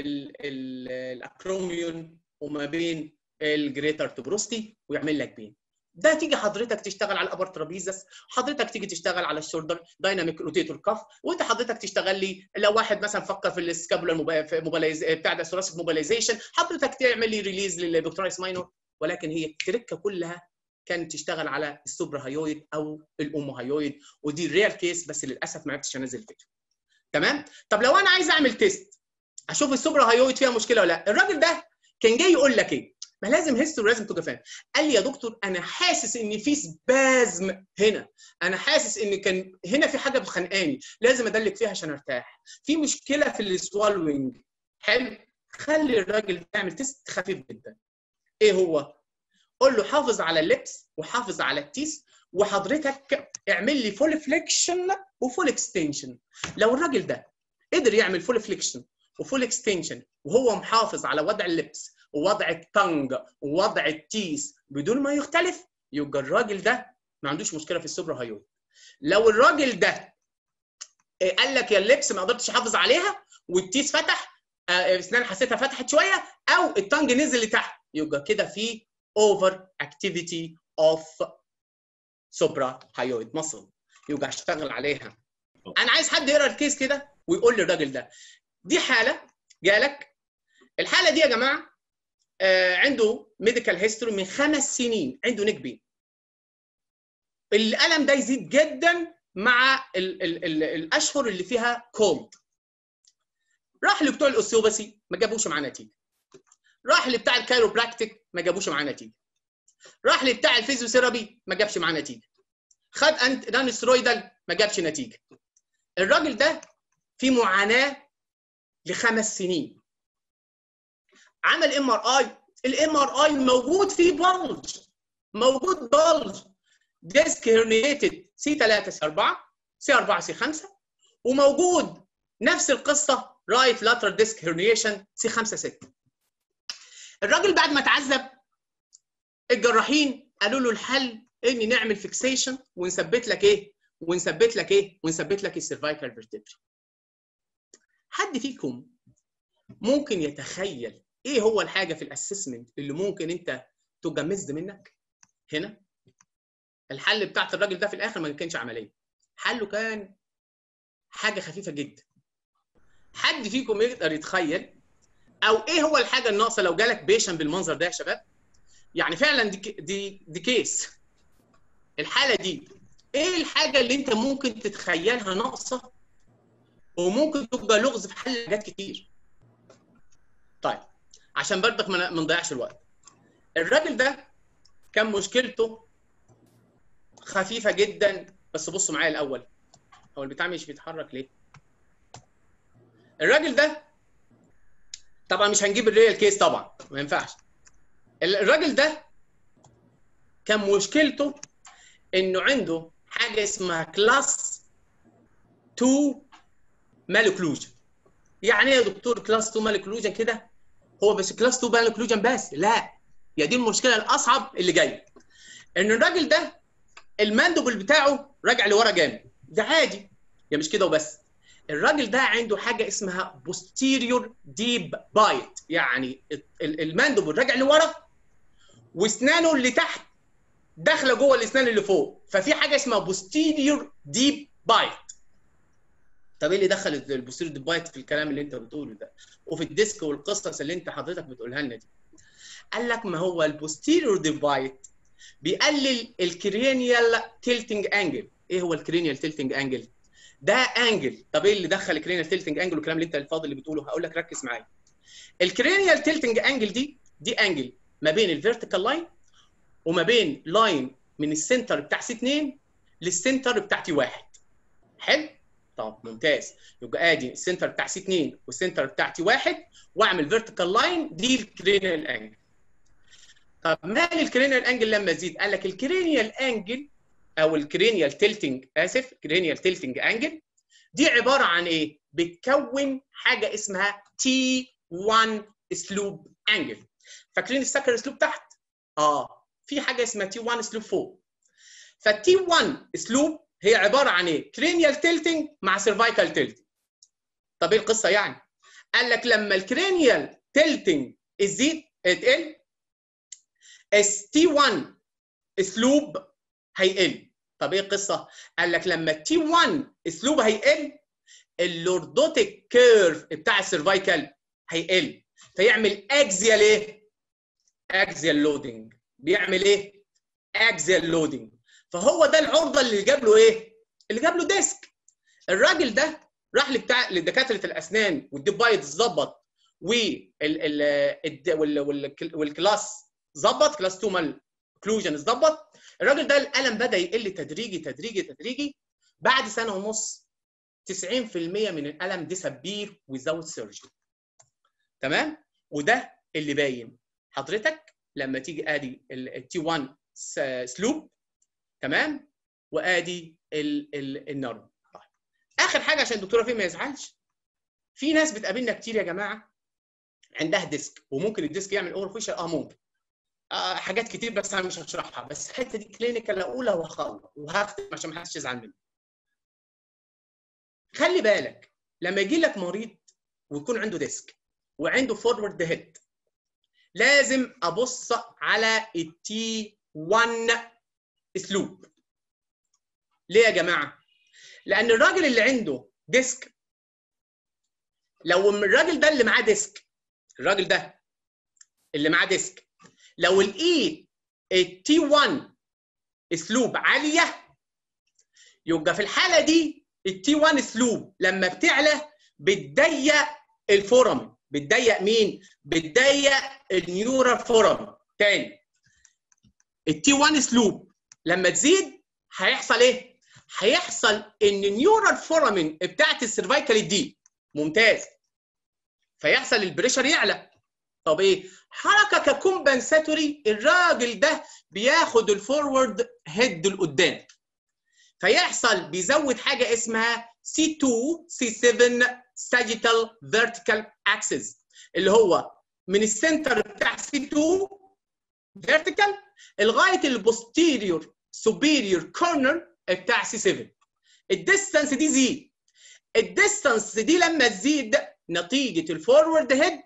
الاكروميون وما بين الجريتر تبروستي ويعمل لك بين ده تيجي حضرتك تشتغل على الابر ترابيزس حضرتك تيجي تشتغل على الشولدر دايناميك روتيتور كف وانت حضرتك تشتغل لي لو واحد مثلا فكر في السكابولار موبايلايز بتاع ده ثوراسيك موبايلايزيشن حضرتك تعمل لي ريليز للبكترايس ماينور ولكن هي التركه كلها كانت تشتغل على السوبرا هايويد او الام هايويد ودي الريال كيس بس للاسف ما عرفتش انزل فيديو تمام طب لو انا عايز اعمل تيست اشوف السوبرا هايويد فيها مشكله ولا لا الراجل ده كان جاي يقول لك ايه ما لازم هيستوري لازم تبقى فاهم قال لي يا دكتور انا حاسس ان في سبازم هنا انا حاسس ان كان هنا في حاجه بخنقاني لازم ادلك فيها عشان ارتاح في مشكله في السوالوينج حلو خلي الراجل يعمل تيست خفيف جدا ايه هو قول له حافظ على اللبس وحافظ على التيس وحضرتك اعمل لي فول فليكشن وفول اكستنشن لو الراجل ده قدر يعمل فول فليكشن وفول اكستنشن وهو محافظ على وضع اللبس ووضع التنج ووضع التيس بدون ما يختلف يبقى الراجل ده ما عندوش مشكله في السوبر هايوي لو الراجل ده قال لك يا اللبس ما قدرتش احافظ عليها والتيس فتح اسنان حسيتها فتحت شويه او التنج نزل لتحت يبقى كده في اوفر اكتيفيتي اوف سوبرا هايويد ماسل يبقى اشتغل عليها انا عايز حد يقرا الكيس كده ويقول لي الراجل ده دي حاله جالك الحاله دي يا جماعه آه عنده ميديكال هيستوري من خمس سنين عنده نيك بين الالم ده يزيد جدا مع ال ال ال الاشهر اللي فيها كولد راح لبتوع الاوستيوباسي ما جابوش معاه نتيجه راح لبتاع الكايروبراكتيك ما جابوش معاه نتيجه راح لبتاع الفيزيوثيرابي ما جابش معاه نتيجه خد انت نان سترويدال ما جابش نتيجه الراجل ده في معاناه لخمس سنين عمل ام ار اي الام ار اي موجود فيه بلج موجود بلج ديسك هيرنيتد سي 3 سي 4 سي 4 سي 5 وموجود نفس القصه رايت لاترال ديسك هيرنيشن سي 5 6 الراجل بعد ما اتعذب الجراحين قالوا له الحل ان نعمل فيكسيشن ونثبت لك ايه ونثبت لك ايه ونثبت لك السيرفايكال فيرتبري حد فيكم ممكن يتخيل ايه هو الحاجه في الاسسمنت اللي ممكن انت تبقى مزد منك هنا الحل بتاعت الراجل ده في الاخر ما كانش عمليه حله كان حاجه خفيفه جدا حد فيكم يقدر يتخيل او ايه هو الحاجه الناقصه لو جالك بيشن بالمنظر ده يا شباب يعني فعلا دي دي دي كيس الحاله دي ايه الحاجه اللي انت ممكن تتخيلها ناقصه وممكن تبقى لغز في حل حاجات كتير طيب عشان برضك ما نضيعش الوقت الراجل ده كان مشكلته خفيفه جدا بس بصوا معايا الاول هو البتاع مش بيتحرك ليه الراجل ده طبعا مش هنجيب الريال كيس طبعا ما ينفعش الراجل ده كان مشكلته انه عنده حاجه اسمها كلاس 2 مالوكلوجن يعني ايه يا دكتور كلاس 2 مالوكلوجن كده هو بس كلاس 2 مالوكلوجن بس لا يا دي المشكله الاصعب اللي جايه ان الراجل ده الماندوبل بتاعه راجع لورا جامد ده عادي يا مش كده وبس الراجل ده عنده حاجه اسمها posterior deep bite يعني المندب راجع لورا واسنانه اللي تحت داخله جوه الاسنان اللي فوق ففي حاجه اسمها posterior deep bite طب ايه اللي دخل البوستيريور ديب بايت في الكلام اللي انت بتقوله ده وفي الديسك والقصص اللي انت حضرتك بتقولها لنا دي قال لك ما هو البوستيريور ديب بايت بيقلل الكرينيال تيلتنج انجل ايه هو الكرينيال تيلتنج انجل ده انجل طب ايه اللي دخل الكرينيال تيلتنج انجل والكلام اللي انت الفاضل اللي بتقوله هقول لك ركز معايا الكرينيال تيلتنج انجل دي دي انجل ما بين الفيرتيكال لاين وما بين لاين من السنتر بتاع سي 2 للسنتر بتاع تي 1 حلو طب ممتاز يبقى ادي السنتر بتاع سي 2 والسنتر بتاع تي 1 واعمل فيرتيكال لاين دي الكرينيال انجل طب مال الكرينيال انجل لما تزيد قال لك الكرينيال انجل او الكرينيال تيلتنج اسف كرينيال تيلتنج انجل دي عباره عن ايه بتكون حاجه اسمها تي 1 سلوب انجل فاكرين السكر سلوب تحت اه في حاجه اسمها تي 1 سلوب فوق فالتي 1 سلوب هي عباره عن ايه كرينيال تيلتنج مع سيرفايكال تيلتنج طب ايه القصه يعني قال لك لما الكرينيال تيلتنج تزيد تقل اس تي 1 اسلوب هيقل طب ايه القصه قال لك لما التي 1 اسلوب هيقل اللوردوتيك كيرف بتاع السيرفايكال هيقل فيعمل اكزيال ايه اكزيال لودنج بيعمل ايه اكزيال لودنج فهو ده العرضه اللي جاب له ايه اللي جاب له ديسك الراجل ده راح لبتاع لدكاتره الاسنان والديب بايت اتظبط والكلاس ظبط كلاس 2 مال كلوجن ظبط الراجل ده الالم بدا يقل تدريجي تدريجي تدريجي بعد سنه ونص 90% من الالم ديسابير ويزاوت سيرجري تمام وده اللي باين حضرتك لما تيجي ادي التي 1 سلوب تمام وادي النرم اخر حاجه عشان الدكتوره فيه ما يزعلش في ناس بتقابلنا كتير يا جماعه عندها ديسك وممكن الديسك يعمل اوفر فيشر اه ممكن آه حاجات كتير بس انا مش هشرحها بس الحته دي كلينيكال اقولها وهخلص وهختم عشان ما حدش يزعل مني خلي بالك لما يجي لك مريض ويكون عنده ديسك وعنده فورورد هيد لازم ابص على التي 1 اسلوب ليه يا جماعه لان الراجل اللي عنده ديسك لو الراجل ده اللي معاه ديسك الراجل ده اللي معاه ديسك لو لقيت التي 1 اسلوب عاليه يبقى في الحاله دي التي 1 اسلوب لما بتعلى بتضيق الفورم بتضيق مين؟ بتضيق النيورال فورم تاني التي 1 اسلوب لما تزيد هيحصل ايه؟ هيحصل ان النيورال فورامين بتاعت السيرفايكال دي ممتاز فيحصل البريشر يعلى طب ايه؟ حركه ككومبنساتوري الراجل ده بياخد الفورورد هيد لقدام فيحصل بيزود حاجه اسمها C2 C7 sagittal vertical axis اللي هو من السنتر بتاع C2 vertical لغايه البوستيريور superior corner بتاع C7 الديستانس دي زيد الديستانس دي لما تزيد نتيجه الفورورد هيد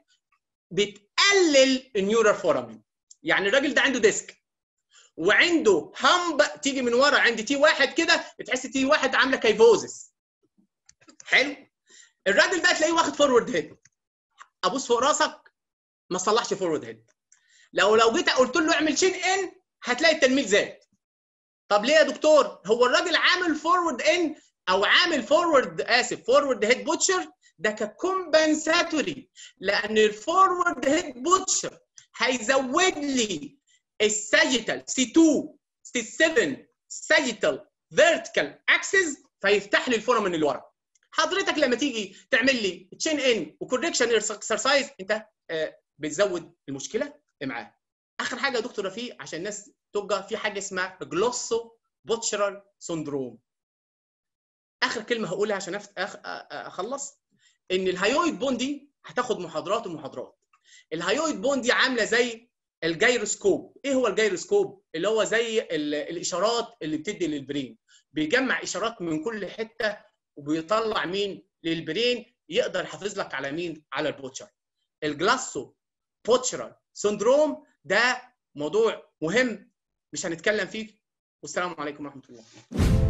بتقلل النيورال فورامين يعني الراجل ده عنده ديسك وعنده همب تيجي من ورا عند تي واحد كده بتحس تي واحد عامله كيفوزس حلو الراجل ده تلاقيه واخد فورورد هيد ابص فوق راسك ما صلحش فورورد هيد لو لو جيت قلت له اعمل شين ان هتلاقي التنميل زاد طب ليه يا دكتور هو الراجل عامل فورورد ان او عامل فورورد اسف فورورد هيد بوتشر ده ككومبنساتوري لان الفورورد هيد بوتشر هيزود لي الساجيتال سي 2 سي 7 ساجيتال فيرتيكال اكسس فيفتح لي الفورمن اللي ورا حضرتك لما تيجي تعمل لي تشين ان وكوركشن اكسرسايز انت آه بتزود المشكله معاه اخر حاجه يا دكتور رفيق عشان الناس تبقى في حاجه اسمها جلوسو بوتشرال سندروم اخر كلمه هقولها عشان اخلص ان الهايويد بون دي هتاخد محاضرات ومحاضرات الهايويد بون دي عامله زي الجيروسكوب ايه هو الجيروسكوب اللي هو زي الاشارات اللي بتدي للبرين بيجمع اشارات من كل حته وبيطلع مين للبرين يقدر يحافظ لك على مين على البوتشر الجلاسو بوتشرال سندروم ده موضوع مهم مش هنتكلم فيه والسلام عليكم ورحمه الله